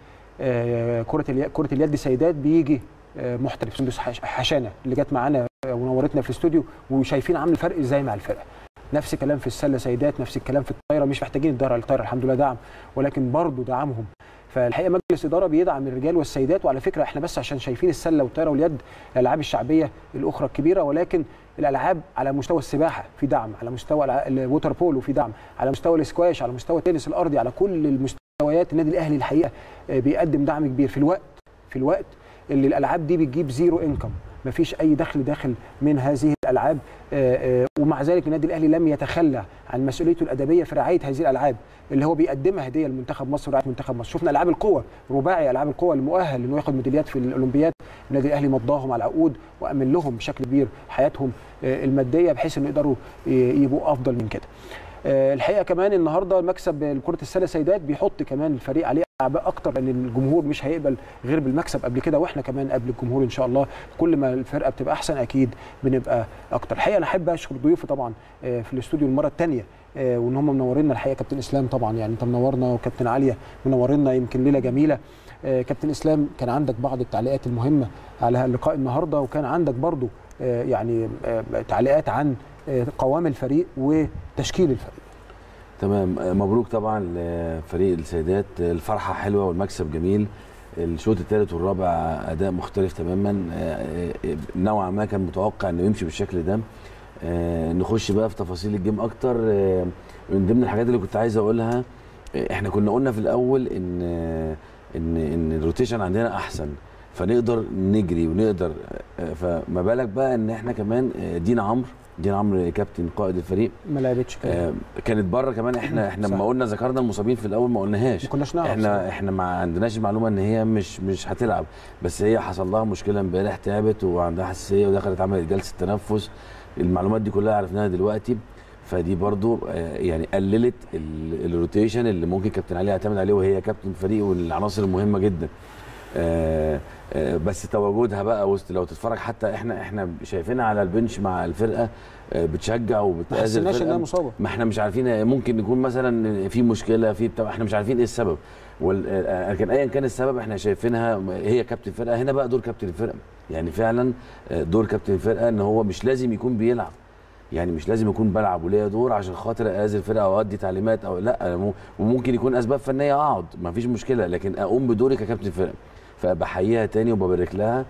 آه، كره اليد كره اليد سيدات بيجي آه، محترف سندس حش- حشانه اللي جت معانا آه، ونورتنا في الاستوديو وشايفين عامل فرق ازاي مع الفرقه نفس الكلام في السله سيدات نفس الكلام في الطايره مش محتاجين الدار الطايره الحمد لله دعم ولكن برضه دعمهم فالحقيقه مجلس اداره بيدعم الرجال والسيدات وعلى فكره احنا بس عشان شايفين السله والطايره واليد الالعاب الشعبيه الاخرى الكبيره ولكن الالعاب على مستوى السباحه في دعم على مستوى الع- الووتر بولو في دعم على مستوى الاسكواش على مستوى التنس الارضي على كل المستويات النادي الاهلي الحقيقه آه، بيقدم دعم كبير في الوقت في الوقت اللي الالعاب دي بتجيب زيرو انكم مفيش اي دخل داخل من هذه الالعاب آه، آه، ومع ذلك النادي الاهلي لم يتخلى عن مسؤوليته الادبيه في رعايه هذه الالعاب اللي هو بيقدمها هديه لمنتخب مصر ورعايه منتخب مصر شفنا العاب القوه رباعي العاب القوه المؤهل انه ياخد ميداليات في الاولمبياد النادي الاهلي مضاهم على العقود وامن لهم بشكل كبير حياتهم آه، الماديه بحيث انه يقدروا آه، يبقوا افضل من كده آه، الحقيقه كمان النهارده مكسب كره السله سيدات بيحط كمان الفريق عليه اعباء اكتر لان الجمهور مش هيقبل غير بالمكسب قبل كده واحنا كمان قبل الجمهور ان شاء الله كل ما الفرقه بتبقى احسن اكيد بنبقى اكتر الحقيقه انا احب اشكر ضيوفي طبعا آه، في الاستوديو المره الثانيه وان هم منورينا الحقيقه كابتن اسلام طبعا يعني انت منورنا وكابتن عليا منورينا يمكن ليله جميله آه، كابتن اسلام كان عندك بعض التعليقات المهمه على اللقاء النهارده وكان عندك برضو آه، يعني آه، تعليقات عن آه، قوام الفريق وتشكيل الفريق تمام آه، مبروك طبعا لفريق السيدات آه، الفرحه حلوه والمكسب جميل الشوط الثالث والرابع اداء مختلف تماما آه، آه، نوعا ما كان متوقع انه يمشي بالشكل ده آه، نخش بقى في تفاصيل الجيم اكتر آه، من ضمن الحاجات اللي كنت عايز اقولها آه، احنا كنا قلنا في الاول ان آه، ان ان الروتيشن عندنا احسن فنقدر نجري ونقدر آه، فما بالك بقى ان احنا كمان آه، دينا عمرو دينا عمرو كابتن قائد الفريق ما لعبتش كده آه، كانت بره كمان احنا احنا صح. لما قلنا ذكرنا المصابين في الاول ما قلناهاش ما كناش نعرف احنا احنا ما عندناش المعلومه ان هي مش مش هتلعب بس هي حصل لها مشكله امبارح تعبت وعندها حساسيه ودخلت عملت جلسه تنفس المعلومات دي كلها عرفناها دلوقتي فدي برضو آه، يعني قللت ال- الروتيشن اللي ممكن كابتن علي يعتمد عليه وهي كابتن الفريق والعناصر المهمه جدا آه، آه، بس تواجدها بقى وسط لو تتفرج حتى احنا احنا شايفينها على البنش مع الفرقه آه، بتشجع ما وبتآزر حسيناش الفرقه انها مصابه ما احنا مش عارفين ممكن يكون مثلا في مشكله في بتاع احنا مش عارفين ايه السبب وال- آه، لكن ايا كان السبب احنا شايفينها هي كابتن الفرقه هنا بقى دور كابتن الفرقه يعني فعلا آه، دور كابتن الفرقه ان هو مش لازم يكون بيلعب يعني مش لازم يكون بلعب وليا دور عشان خاطر اذي الفرقه او ادي تعليمات او لا أنا مو- وممكن يكون اسباب فنيه اقعد ما فيش مشكله لكن اقوم بدوري ككابتن فرقه فبحييها تاني وببارك لها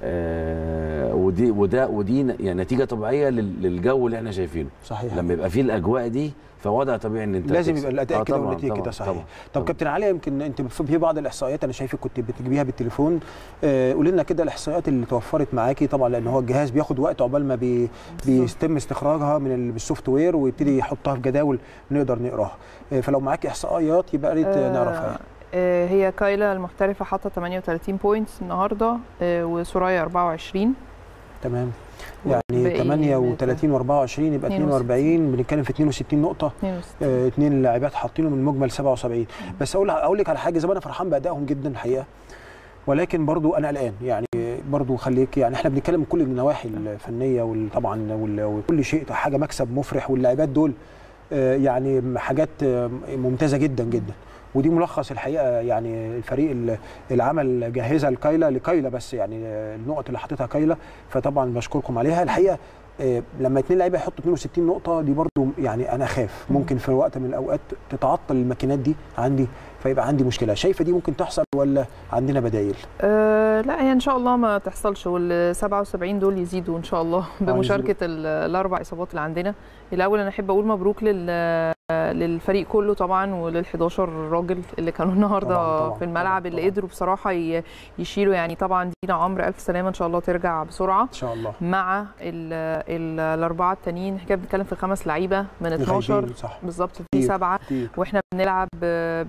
آه ودي وده ودي ن- يعني نتيجه طبيعيه لل- للجو اللي احنا شايفينه صحيح لما يبقى فيه الاجواء دي فوضع طبيعي ان انت لازم تكسب. يبقى الاداء آه كده طبعاً، والنتيجه طبعاً، كده صحيح طبعاً، طب طبعاً. كابتن علي يمكن انت في بعض الاحصائيات انا شايفك كنت بتجيبيها بالتليفون آه، قولي لنا كده الاحصائيات اللي توفرت معاكي طبعا لان هو الجهاز بياخد وقت عقبال ما بي بيتم استخراجها من ال- بالسوفت وير ويبتدي يحطها في جداول نقدر نقراها آه، فلو معاكي احصائيات يبقى يا ريت آه، نعرفها يعني. آه، هي كايلا المحترفة حاطة 38 بوينتس النهاردة آه، وسوريا 24 تمام يعني باقي 38 و24 يبقى 42 بنتكلم في 62 نقطه 62 آه، اتنين لاعبات حاطينه من مجمل 77 بس اقول اقول لك على حاجه زي ما انا فرحان بادائهم جدا الحقيقه ولكن برضو انا قلقان يعني برضو خليك يعني احنا بنتكلم من كل النواحي الفنيه وطبعا وال- وكل شيء حاجه مكسب مفرح واللاعبات دول آه، يعني حاجات آه، ممتازه جدا جدا ودي ملخص الحقيقه يعني الفريق ال- العمل جهزها لكايلا لكايلا بس يعني آه، النقط اللي حاططها كايلا فطبعا بشكركم عليها الحقيقه آه، لما اتنين لعيبه يحطوا 62 نقطه دي برضو يعني انا خاف ممكن في وقت من الاوقات تتعطل الماكينات دي عندي فيبقى عندي مشكله شايفه دي ممكن تحصل ولا عندنا بدايل أه لا هي ان شاء الله ما تحصلش وال 77 دول يزيدوا ان شاء الله بمشاركه ال- الاربع اصابات اللي عندنا الاول انا احب اقول مبروك لل للفريق كله طبعا ولل 11 راجل اللي كانوا النهارده طبعاً، طبعاً، في الملعب اللي قدروا بصراحه ي- يشيلوا يعني طبعا دينا عمرو الف سلامه ان شاء الله ترجع بسرعه ان شاء الله مع ال ال الاربعه التانيين احنا كده بنتكلم في خمس لعيبه من 12 غايبين، صح بالظبط في كتير، سبعه كتير. واحنا بنلعب آه، معانا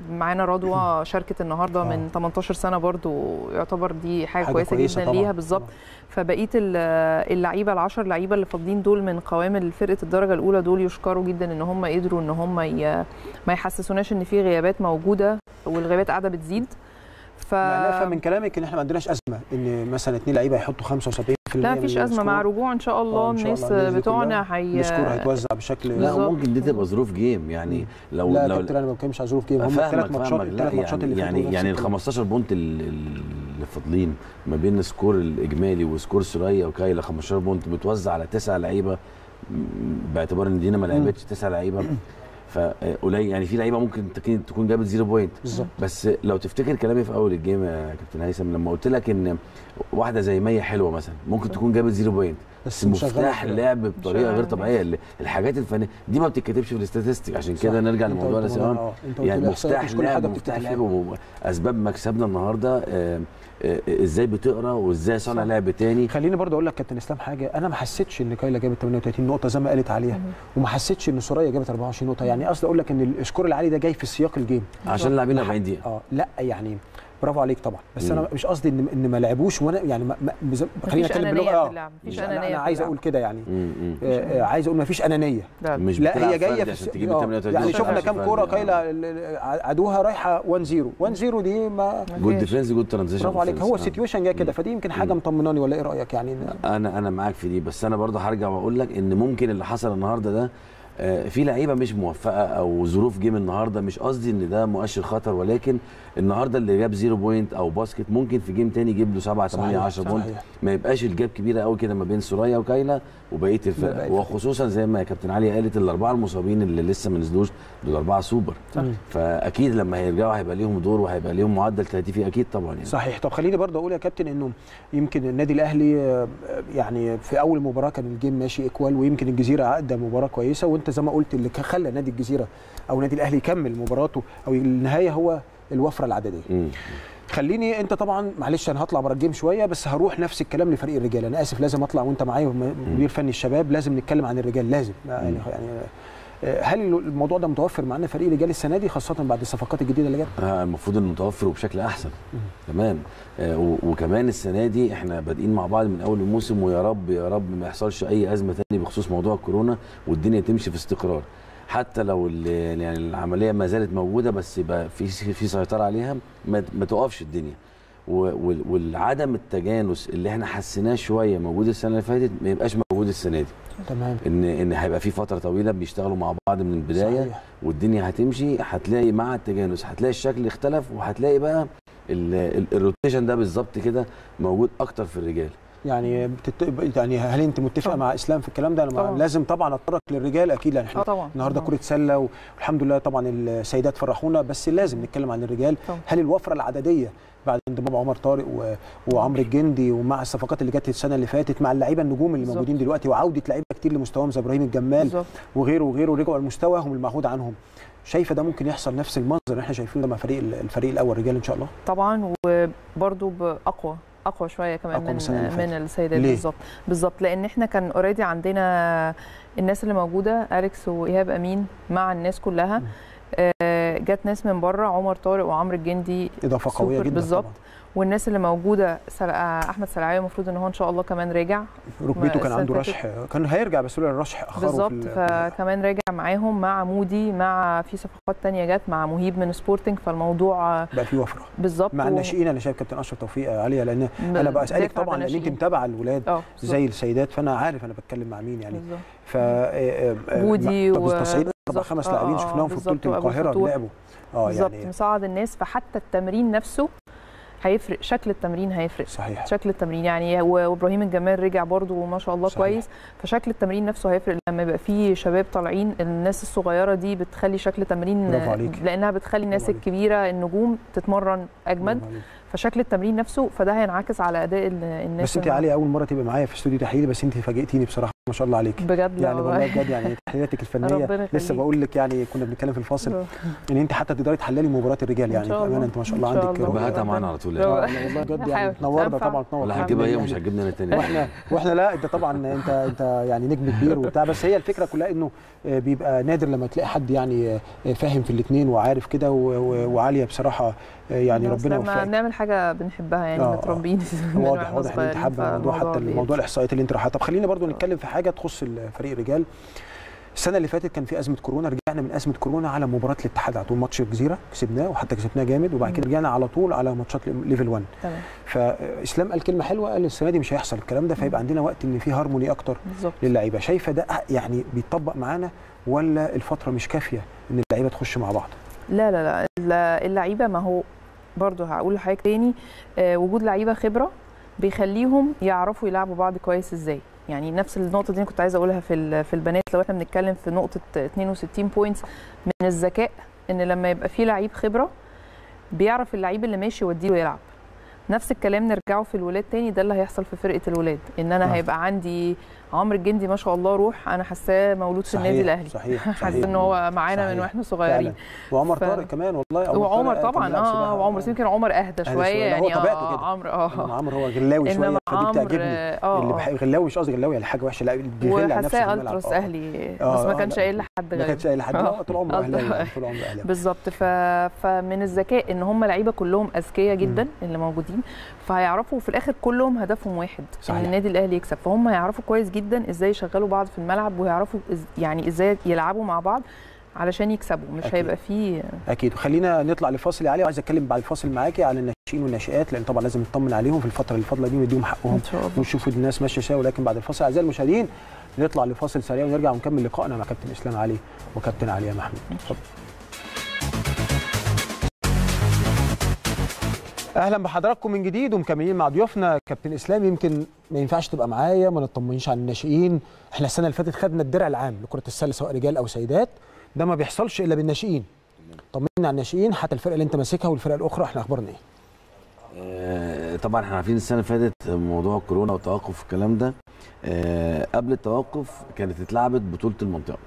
رضوى شاركت النهارده آه. من 18 سنه برضو يعتبر دي حاجه, حاجة كويسه, كويسة جدا طبعاً. ليها بالظبط فبقيه ال- اللعيبه العشر لعيبه اللي فاضلين دول من قوام فرقه الدرجه الاولى دول يشكروا جدا ان هم قدروا ان هم ي- ما يحسسوناش ان في غيابات موجوده والغيابات قاعده بتزيد ف يعني افهم من كلامك ان احنا ما عندناش ازمه ان مثلا اثنين لعيبه يحطوا 75% لا من مفيش ازمه مع السكور. رجوع ان شاء الله آه، إن شاء الناس الله الناس دي بتوعنا كلها هي السكور هيتوزع بشكل لا بالظبط. ممكن دي تبقى ظروف جيم يعني لو لا يا لو كابتن انا ما بتكلمش على ظروف جيم هم فاهمك الثلاث ماتشات فاهمك لا الثلاث ماتشات اللي يعني فاتوا يعني, يعني ال نفس 15 بونت ال- ال- اللي فاضلين ما بين السكور الاجمالي وسكور سوريا وكايلا 15 بونت بتوزع على تسع لعيبه م- باعتبار ان دينا ما لعبتش تسع لعيبه فقليل يعني في لعيبه ممكن تكون تكون جابت زيرو بوينت بالظبط بس لو تفتكر كلامي في اول الجيم يا كابتن هيثم لما قلت لك ان واحده زي مية حلوه مثلا ممكن تكون جابت زيرو بوينت بس بس مشغلة مفتاح الفرقة. اللعب بطريقه غير مشغلة طبيعيه اللي- الحاجات الفنيه دي ما بتتكتبش في الاستاتستيك عشان كده صح. نرجع أنت لموضوع قلت الاسئله موضوع- آه، أنت قلت يعني الإحصائيات مفتاح مش كل حاجة لعب بتكتب مفتاح فيها. لعب واسباب مكسبنا النهارده آه، آه، ازاي بتقرا وازاي صانع صح. لعب تاني خليني برضه اقول لك كابتن اسلام حاجه انا ما حسيتش ان كايلا جابت 38 نقطه زي ما قالت عليها وما حسيتش ان سوريا جابت 24 نقطه يعني قصدي اقول لك ان السكور العالي ده جاي في سياق الجيم عشان لاعبين 40 دقيقه اه لا يعني برافو عليك طبعا بس مم. انا مش قصدي ان ان ما لعبوش وانا يعني ما ما بز- خلينا مفيش نتكلم أنانية باللغه في اللعب، مفيش لا، لا، أنانية انا في عايز اللعب. اقول كده يعني مم، مم. آه، آه، عايز اقول ما فيش انانيه لا مش لا بتلعب هي جايه فردي في عشان الس- تجيب آه، 38 يعني نقطة شفنا عشان كام فردي. كوره آه. كايلا ال- ال- عادوها رايحه 1 0 1 0 دي ما جود ديفنس جود ترانزيشن برافو عليك هو السيتويشن جاي كده فدي يمكن حاجه مطمناني ولا ايه رايك يعني إن- انا انا معاك في دي بس انا برضه هرجع واقول لك ان ممكن اللي حصل النهارده ده آه، في لعيبه مش موفقه او ظروف جيم النهارده مش قصدي ان ده مؤشر خطر ولكن النهارده اللي جاب زيرو بوينت او باسكت ممكن في جيم تاني يجيب له 7 8 صحيح، 10 بوينت صحيح. ما يبقاش الجاب كبيره قوي كده ما بين سوريا وكايلا وبقيه بقية الفرق الفرق. وخصوصا زي ما كابتن علي قالت الاربعه المصابين اللي لسه ما نزلوش دول اربعه سوبر صح. فاكيد لما هيرجعوا هيبقى ليهم دور وهيبقى ليهم معدل تهديفي اكيد طبعا يعني صحيح طب خليني برضه اقول يا كابتن انه يمكن النادي الاهلي آه، يعني في اول مباراه كان الجيم ماشي ايكوال ويمكن الجزيره ادى مباراه كويسه وانت زي ما قلت اللي كان خلى نادي الجزيره او نادي الاهلي يكمل مباراته او النهايه هو الوفره العدديه مم. خليني انت طبعا معلش انا هطلع بره الجيم شويه بس هروح نفس الكلام لفريق الرجال انا اسف لازم اطلع وانت معايا م- مدير فني الشباب لازم نتكلم عن الرجال لازم يعني يعني آه، هل الموضوع ده متوفر معانا فريق الرجال السنه دي خاصه بعد الصفقات الجديده اللي جت آه، المفروض انه متوفر وبشكل احسن تمام آه، و- وكمان السنه دي احنا بادئين مع بعض من اول الموسم ويا رب يا رب ما يحصلش اي ازمه تاني بخصوص موضوع الكورونا والدنيا تمشي في استقرار حتى لو ال- يعني العمليه ما زالت موجوده بس يبقى في في سيطره عليها ما, ما تقفش الدنيا و- وال- والعدم التجانس اللي احنا حسيناه شويه موجود السنه اللي فاتت ما يبقاش موجود السنه دي تمام ان ان هيبقى في فتره طويله بيشتغلوا مع بعض من البدايه صحيح. والدنيا هتمشي هتلاقي مع التجانس هتلاقي الشكل اختلف وهتلاقي بقى ال- ال- الروتيشن ده بالظبط كده موجود اكتر في الرجال يعني بتت... يعني هل انت متفق طبعا. مع اسلام في الكلام ده انا طبعا. لازم طبعا اتطرق للرجال اكيد لان احنا اه طبعا النهارده طبعاً. كره سله والحمد لله طبعا السيدات فرحونا بس لازم نتكلم عن الرجال طبعا. هل الوفره العدديه بعد انضمام عمر طارق و... وعمرو الجندي ومع الصفقات اللي جت السنه اللي فاتت مع اللعيبه النجوم اللي بالظبط. موجودين دلوقتي وعوده لعيبه كتير لمستواهم زي ابراهيم الجمال بالظبط وغيره وغيره رجعوا لمستواهم المعهود عنهم شايفه ده ممكن يحصل نفس المنظر اللي احنا شايفينه ده مع فريق الفريق الاول رجال ان شاء الله طبعا وبرده باقوى اقوى شويه كمان أقوى من من السنة اللي من فاتت. السيدات ليه؟ بالظبط بالظبط لان احنا كان اوريدي عندنا الناس اللي موجوده اليكس وايهاب امين مع الناس كلها آه، جت ناس من بره عمر طارق وعمرو الجندي اضافه قويه سوبر جدا بالظبط طبعاً. والناس اللي موجوده سل... آه، احمد سلعاوي المفروض ان هو ان شاء الله كمان راجع ركبته كان السنة عنده اللي رشح كان هيرجع بس لولا الرشح اخره في بالظبط ال- فكمان راجع معاهم مع مودي مع في صفقات تانية جت مع مهيب من سبورتنج فالموضوع آه، بقى في وفره بالظبط مع و- الناشئين انا شايف كابتن اشرف توفيق عاليه لان انا بقى اسالك دافع طبعا لان انت بالناشئين. متابعه الولاد اه زي السيدات فانا عارف انا بتكلم مع مين يعني بالظبط. ف آه، آه، بودي طب و- تصعيد اربع بالظبط. خمس آه، لاعبين آه، شفناهم في بالظبط، بطوله وأبو القاهره الفتوح. لعبوا اه بالظبط يعني مساعد الناس فحتى التمرين نفسه هيفرق شكل التمرين هيفرق صحيح شكل التمرين يعني و- وابراهيم الجمال رجع برضو ما شاء الله صحيح. كويس فشكل التمرين نفسه هيفرق لما يبقى فيه شباب طالعين الناس الصغيره دي بتخلي شكل تمرين برافو عليك. لانها بتخلي الناس برافو عليك. الكبيره النجوم تتمرن اجمد برافو عليك. فشكل التمرين نفسه فده هينعكس على اداء ال- الناس بس انت اللي علي اول مره تبقى معايا في استوديو تحليلي بس انت فاجئتيني بصراحه ما شاء الله عليك بجد لا يعني والله بجد يعني تحليلاتك الفنيه ربنا لسه يخليك. بقول لك يعني كنا بنتكلم في الفاصل ان انت حتى تقدري تحللي مباراه الرجال يعني شاء الله. بامانه انت ما شاء الله إن شاء عندك الله. طب هاتها معانا على طول آه، يعني. والله بجد يعني نحاول. تنورنا تنفع. طبعا تنور ولا هتجيبها هي ومش هتجيبنا انا تاني واحنا واحنا لا انت طبعا انت انت يعني نجم كبير وبتاع بس هي الفكره كلها انه آه، بيبقى نادر لما تلاقي حد يعني آه، فاهم في الاثنين وعارف كده و- و- وعاليه بصراحه آه، يعني بس ربنا لما يوفقك بنعمل حاجه بنحبها يعني آه، آه. متربيين من واضح واحنا واضح ان انت صغيرين، حابه الموضوع حتى فالموضوع الموضوع الاحصائيات اللي انت رايحه طب خلينا برضو نتكلم في حاجه تخص فريق الرجال السنه اللي فاتت كان في ازمه كورونا رجعنا من ازمه كورونا على مباراه الاتحاد على طول ماتش الجزيره كسبناه وحتى كسبناه جامد وبعد كده رجعنا على طول على ماتشات ليفل 1 تمام فاسلام قال كلمه حلوه قال السنه دي مش هيحصل الكلام ده فيبقى عندنا وقت ان في هارموني اكتر بالظبط للعيبه شايفه ده يعني بيتطبق معانا ولا الفتره مش كافيه ان اللعيبه تخش مع بعض لا لا لا الل- اللعيبه ما هو برضو هقول لحضرتك تاني آه، وجود لعيبه خبره بيخليهم يعرفوا يلعبوا بعض كويس ازاي يعني نفس النقطه دي أنا كنت عايزه اقولها في ال- في البنات لو احنا بنتكلم في نقطه 62 بوينتس من الذكاء ان لما يبقى في لعيب خبره بيعرف اللعيب اللي ماشي يوديه يلعب نفس الكلام نرجعه في الولاد تاني ده اللي هيحصل في فرقه الولاد ان انا آه. هيبقى عندي عمرو الجندي ما شاء الله روح انا حاساه مولود في النادي الاهلي صحيح حاسه صحيح. ان هو معانا من صحيح. واحنا صغيرين فعلا. وعمر ف- طارق كمان والله عمر وعمر طارق كان طبعا بيلعب اه سباحة. وعمر بس يمكن عمر اهدى أهدى شويه شوية. هو يعني طبيعته اه كده. عمرو إنما اه عمرو هو غلاوي شويه إنما فدي عمرو، بتعجبني آه، اللي آه. بحب غلاوي مش قصدي غلاوي يعني حاجه وحشه لا بيغلى على نفسه وحاساه في الملعب. التراس آه. اهلي آه، بس ما آه، كانش لا. قايل لحد ما غير كانش قايل لحد لا طول عمره اهلاوي طول عمره اهلاوي بالظبط ف... فمن الذكاء ان هم لعيبه كلهم اذكياء جدا اللي موجودين فهيعرفوا في الاخر كلهم هدفهم واحد صحيح. ان النادي الاهلي يكسب فهم هيعرفوا كويس جدا ازاي يشغلوا بعض في الملعب ويعرفوا إز... يعني ازاي يلعبوا مع بعض علشان يكسبوا مش أكيد. هيبقى فيه اكيد خلينا نطلع لفاصل يا علي وعايز اتكلم بعد الفاصل معاكي على الناشئين والناشئات لان طبعا لازم نطمن عليهم في الفتره الفاضله دي ونديهم حقهم ان شاء الله ونشوف الناس ماشيه ازاي ولكن بعد الفاصل اعزائي المشاهدين نطلع لفاصل سريع ونرجع ونكمل لقائنا مع كابتن اسلام علي وكابتن علي محمود اتفضل اهلا بحضراتكم من جديد ومكملين مع ضيوفنا كابتن اسلام يمكن ما ينفعش تبقى معايا ما نطمنيش عن الناشئين احنا السنه اللي فاتت خدنا الدرع العام لكره السله سواء رجال او سيدات ده ما بيحصلش الا بالناشئين طمنا على الناشئين حتى الفرقه اللي انت ماسكها والفرقه الاخرى احنا اخبارنا ايه آه، طبعا احنا عارفين السنه اللي فاتت موضوع كورونا وتوقف الكلام ده آه، قبل التوقف كانت اتلعبت بطوله المنطقه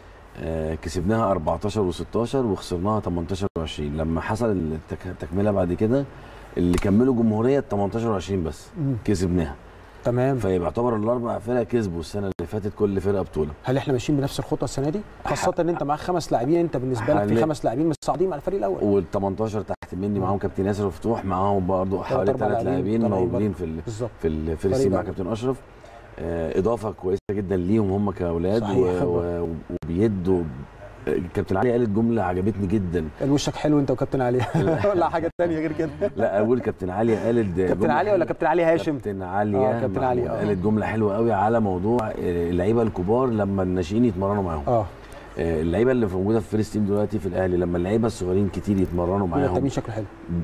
آه، كسبناها 14 و16 وخسرناها 18 و20 لما حصل التك- التكمله بعد كده اللي كملوا جمهوريه 18 و20 بس مم. كسبناها تمام فيبقى يعتبر الاربع فرق كسبوا السنه اللي فاتت كل فرقه بطوله هل احنا ماشيين بنفس الخطه السنه دي خاصه ان انت معاك خمس لاعبين انت بالنسبه لك في حل- خمس لاعبين مصاعدين مع الفريق الاول وال 18 تحت مني معاهم كابتن ياسر مفتوح معاهم برضه حوالي أربع ثلاث لاعبين لاعبين طالعين موجودين برضه. في ال- بالظبط في ال- في فريق السي مع الأول. كابتن اشرف آه، اضافه كويسه جدا ليهم هم كاولاد صحيح، و- خبرة. و- وبيدوا كابتن علي قالت جمله عجبتني جدا كان وشك حلو انت وكابتن علي ولا حاجه ثانيه غير كده لا اقول كابتن علي قالت كابتن جملة علي ولا حلوة. كابتن علي هاشم كابتن علي آه، كابتن علي، آه. قالت جمله حلوه قوي على موضوع آه، اللعيبه الكبار لما الناشئين يتمرنوا معاهم اه آه، اللعيبه اللي موجوده في فيرست تيم دلوقتي في الاهلي لما اللعيبه الصغيرين كتير يتمرنوا يبقى معاهم التمرين شكله حلو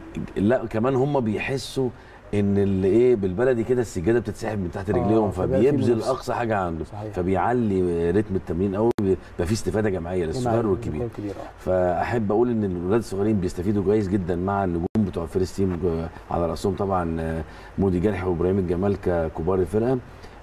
لا كمان هم بيحسوا ان اللي ايه بالبلدي كده السجاده بتتسحب من تحت آه، رجليهم فبقى في فبيبذل منافسة. اقصى حاجه عنده صحيح. فبيعلي رتم التمرين قوي بيبقى في استفاده جماعيه للصغير والكبير الكبير اه فاحب اقول ان الولاد الصغيرين بيستفيدوا كويس جدا مع النجوم بتوع فيرست تيم جو- على راسهم طبعا آه، مودي جرح وابراهيم الجمال ككبار الفرقه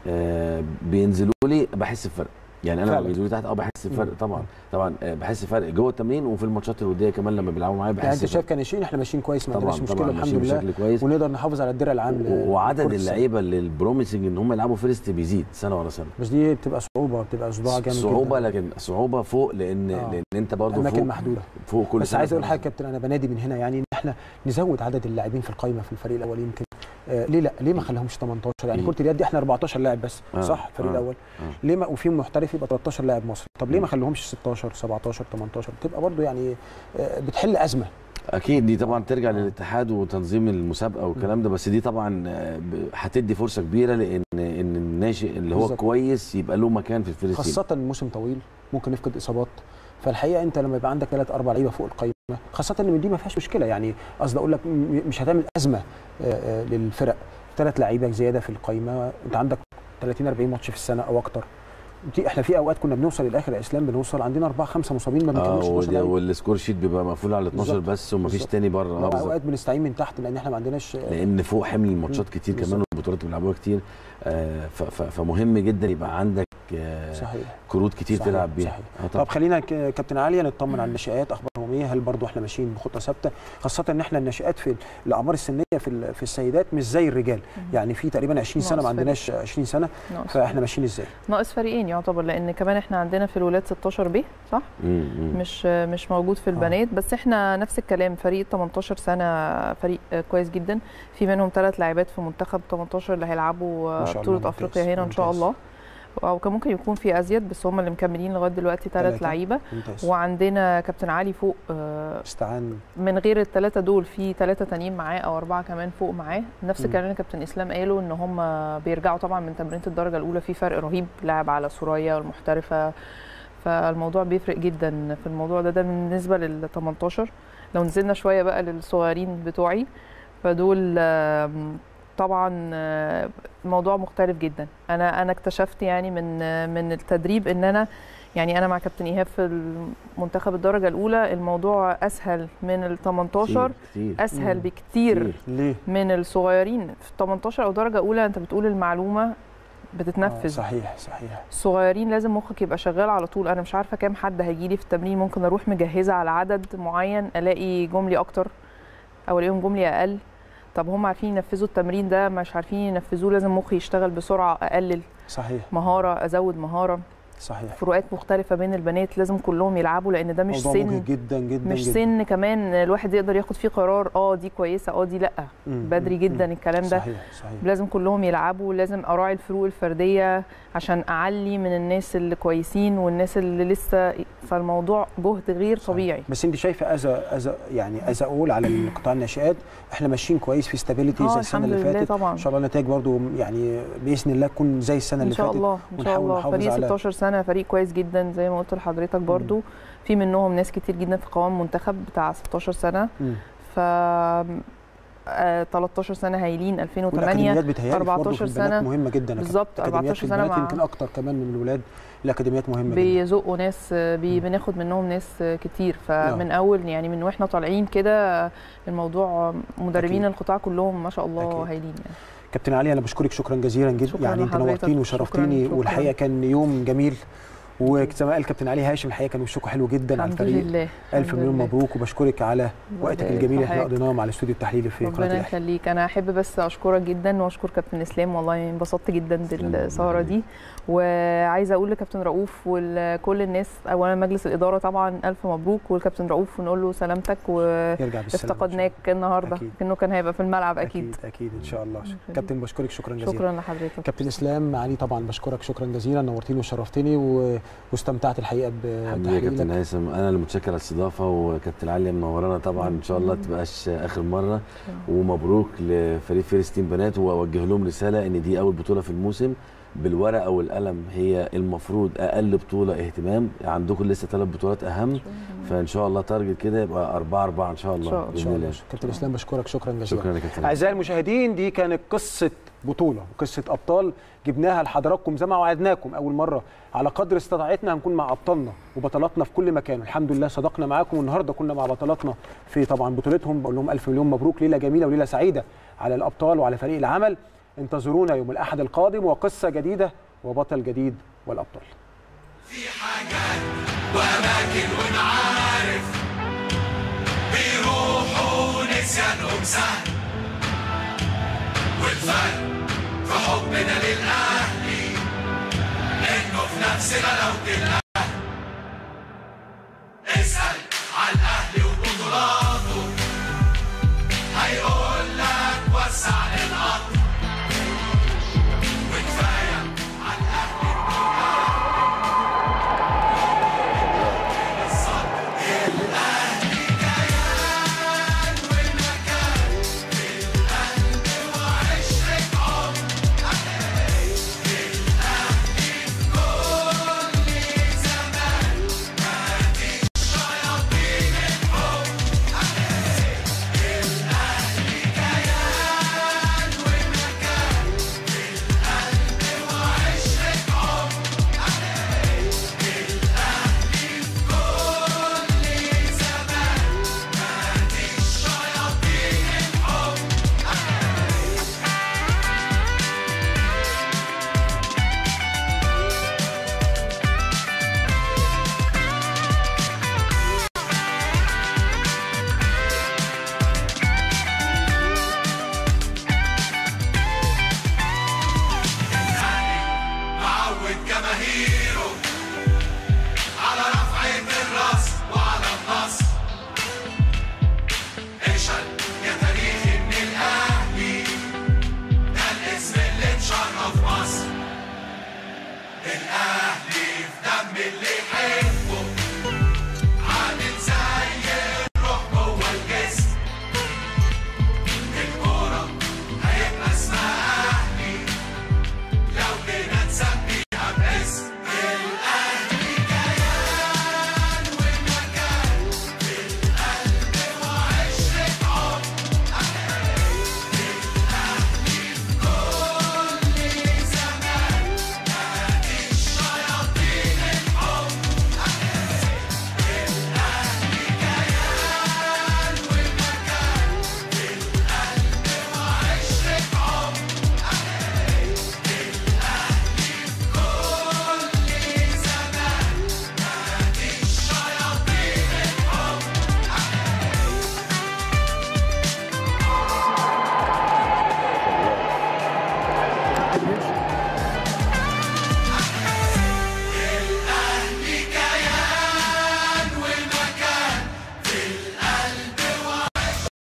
آه، بينزلوا لي بحس بفرق يعني انا فعلا. لما بينزلوا لي تحت اه بحس بفرق مم. طبعا طبعا آه، بحس بفرق جوه التمرين وفي الماتشات الوديه كمان لما بيلعبوا معايا بحس يعني انت بفرق. شايف كناشئين احنا ماشيين كويس ما طبعا عندناش مشكله طبعا الحمد ماشيين لله بشكل كويس ونقدر نحافظ على الدرع العام ل- وعدد لكرة السلة. اللعيبه اللي البروميسنج ان هم يلعبوا فيرست بيزيد سنه ورا سنه بس دي بتبقى صعوبه بتبقى صداع جامد صعوبه جدا. لكن صعوبه فوق لان آه. لان انت برضه اماكن فوق محدوده فوق كل بس سنة عايز اقول في حاجه يا كابتن انا بنادي من هنا يعني ان احنا نزود عدد اللاعبين في القائمه في الفريق الاول يمكن آه ليه لا ليه ما خليهمش 18 يعني مم. كره اليد دي احنا 14 لاعب بس آه، صح الفريق آه، الاول آه. ليه ما وفيهم محترف يبقى 13 لاعب مصري طب ليه مم. ما خليهمش 16 17 18 بتبقى برضو يعني آه بتحل ازمه اكيد دي طبعا ترجع للاتحاد وتنظيم المسابقه والكلام ده بس دي طبعا آه، ب- هتدي فرصه كبيره لان ان الناشئ اللي هو بالظبط. كويس يبقى له مكان في الفيرست تيم. خاصه الموسم طويل ممكن نفقد اصابات فالحقيقه انت لما يبقى عندك ثلاث اربع لعيبه فوق القائمه خاصه ان دي ما فيهاش مشكله يعني قصدي اقول لك م- مش هتعمل ازمه آه، آه، للفرق ثلاث لعيبه زياده في القائمه انت عندك 30 40 ماتش في السنه او اكتر دي احنا في اوقات كنا بنوصل للاخر يا اسلام بنوصل عندنا اربعه خمسه مصابين ما اه بنكملش 12 ودي- لعيب. والسكور شيت بيبقى مقفول على 12 بالظبط. بس ومفيش بالظبط. تاني بره اه بالظبط. اوقات بنستعين من تحت لان احنا ما عندناش آه، لان فوق حمل الماتشات مم. كتير بالظبط. كمان والبطولات اللي بيلعبوها كتير آه، ف- ف- فمهم جدا يبقى عندك آه، صحيح كروت كتير صحيح، تلعب بيها صحيح. آه طبعا. طب خلينا ك- كابتن علي نطمن على الناشئات اخبارهم ايه هل برضو احنا ماشيين بخطه ثابته خاصه ان احنا الناشئات في الاعمار السنيه في ال- في السيدات مش زي الرجال يعني في تقريبا 20 سنه ناقص ما عندناش 20 سنه ناقص فاحنا ماشيين ازاي ناقص فريقين يعتبر لان كمان احنا عندنا في الولاد 16 ب صح مم، مم. مش مش موجود في البنات بس احنا نفس الكلام فريق 18 سنه فريق كويس جدا في منهم ثلاث لاعبات في منتخب 18 اللي هيلعبوا ما شاء الله، بطوله ممتاز، افريقيا هنا ان شاء ممتاز. الله او كان ممكن يكون في ازيد بس هم اللي مكملين لغايه دلوقتي ثلاث تلاتة. لعيبه ممتاز وعندنا كابتن علي فوق آه، استعان من غير الثلاثه دول في ثلاثه تانيين معاه او اربعه كمان فوق معاه نفس مم. الكلام اللي كابتن اسلام قاله ان هم بيرجعوا طبعا من تمرينه الدرجه الاولى في فرق رهيب لاعب على سوريا المحترفه فالموضوع بيفرق جدا في الموضوع ده ده بالنسبه لل 18 لو نزلنا شويه بقى للصغيرين بتوعي فدول آم، طبعا آه، موضوع مختلف جدا انا انا اكتشفت يعني من آه، من التدريب ان انا يعني انا مع كابتن ايهاب في المنتخب الدرجه الاولى الموضوع اسهل من ال 18 كتير كتير اسهل مم. بكتير ليه من الصغيرين في 18 او درجه اولى انت بتقول المعلومه آه بتتنفذ صحيح صحيح الصغيرين لازم مخك يبقى شغال على طول انا مش عارفه كام حد هيجي لي في التمرين ممكن اروح مجهزه على عدد معين الاقي جملي اكتر او الاقيهم جملي اقل طب هم عارفين ينفذوا التمرين ده مش عارفين ينفذوه لازم مخي يشتغل بسرعه اقلل صحيح مهاره ازود مهاره صحيح فروقات مختلفه بين البنات لازم كلهم يلعبوا لان ده مش موضوع سن مجهد جدا جدا مش جدا. سن كمان الواحد يقدر ياخد فيه قرار اه دي كويسه اه دي لا مم، بدري مم، جدا مم. الكلام ده صحيح صحيح لازم كلهم يلعبوا لازم اراعي الفروق الفرديه عشان اعلي من الناس اللي كويسين والناس اللي لسه فالموضوع جهد غير طبيعي بس انت شايفه از از يعني از اقول على القطاع الناشئات احنا ماشيين كويس في ستابيليتي اه زي السنه الحمد اللي لله فاتت طبعا ان شاء الله النتائج برضو يعني باذن الله تكون زي السنه ان اللي شاء فاتت الله ان شاء ونحاول الله نحافظ فريق على 16 سنه فريق كويس جدا زي ما قلت لحضرتك برضو في منهم ناس كتير جدا في قوام منتخب بتاع 16 سنه مم. ف آه، 13 سنه هايلين 2008 والاكاديميات بتهيألي 14 برضه في البنات سنه مهمه جدا بالظبط، الأكاديميات 14 في سنة البنات مع- يمكن اكتر كمان من الولاد الاكاديميات مهمه جدا بيزقوا ناس بي بناخد منهم ناس كتير فمن اول يعني من واحنا طالعين كده الموضوع مدربين أكيد. القطاع كلهم ما شاء الله أكيد. هايلين يعني كابتن علي انا بشكرك شكرا جزيلا جدا شكراً يعني انت لحضرتك. نورتيني وشرفتيني شكراً، شكراً. والحقيقه كان يوم جميل وزي ما قال كابتن علي هاشم الحقيقه كان وشكه حلو جدا على الحمد الفريق لله الف الحمد مليون لله. مبروك وبشكرك على وقتك الله الجميل اللي احنا يرفعك. قضيناه مع الاستوديو التحليلي في قناه ربنا الاهلي يخليك انا احب بس اشكرك جدا واشكر كابتن اسلام والله انبسطت جدا بالسهره دي وعايزه اقول لكابتن رؤوف وكل الناس اولا مجلس الاداره طبعا الف مبروك والكابتن رؤوف ونقول له سلامتك يرجع بالسلامه وافتقدناك النهارده أكيد. كانه كان هيبقى في الملعب اكيد اكيد اكيد ان شاء الله يخليك. كابتن بشكرك شكرا جزيلا شكرا لحضرتك كابتن اسلام علي طبعا بشكرك شكرا جزيلا نورتيني وشرفتني و... واستمتعت الحقيقه الحمد لله يا كابتن بتحليلك هيثم انا اللي متشكر على الاستضافه وكابتن علي منورانا طبعا ان شاء الله تبقاش اخر مره ومبروك لفريق فلسطين بنات واوجه لهم رساله ان دي اول بطوله في الموسم بالورقه والقلم هي المفروض اقل بطوله اهتمام عندكم لسه ثلاث بطولات اهم فان شاء الله تارجت كده يبقى 4 4 ان شاء الله إن شاء ان باذن شاء الله الله كابتن اسلام بشكرك شكرا جزيلا شكرا يا كابتن اعزائي المشاهدين دي كانت قصه بطوله وقصه ابطال جبناها لحضراتكم زي ما وعدناكم اول مره على قدر استطاعتنا هنكون مع ابطالنا وبطلاتنا في كل مكان الحمد لله صدقنا معاكم والنهارده كنا مع بطلاتنا في طبعا بطولتهم بقول لهم الف مليون مبروك ليله جميله وليله سعيده على الابطال وعلى فريق العمل انتظرونا يوم الاحد القادم وقصه جديده وبطل جديد والابطال وأماكن ونعارف بيروحوا نسيانهم سهل والفرق في حبنا للأهلي إنه في نفس غلاوة الأهلي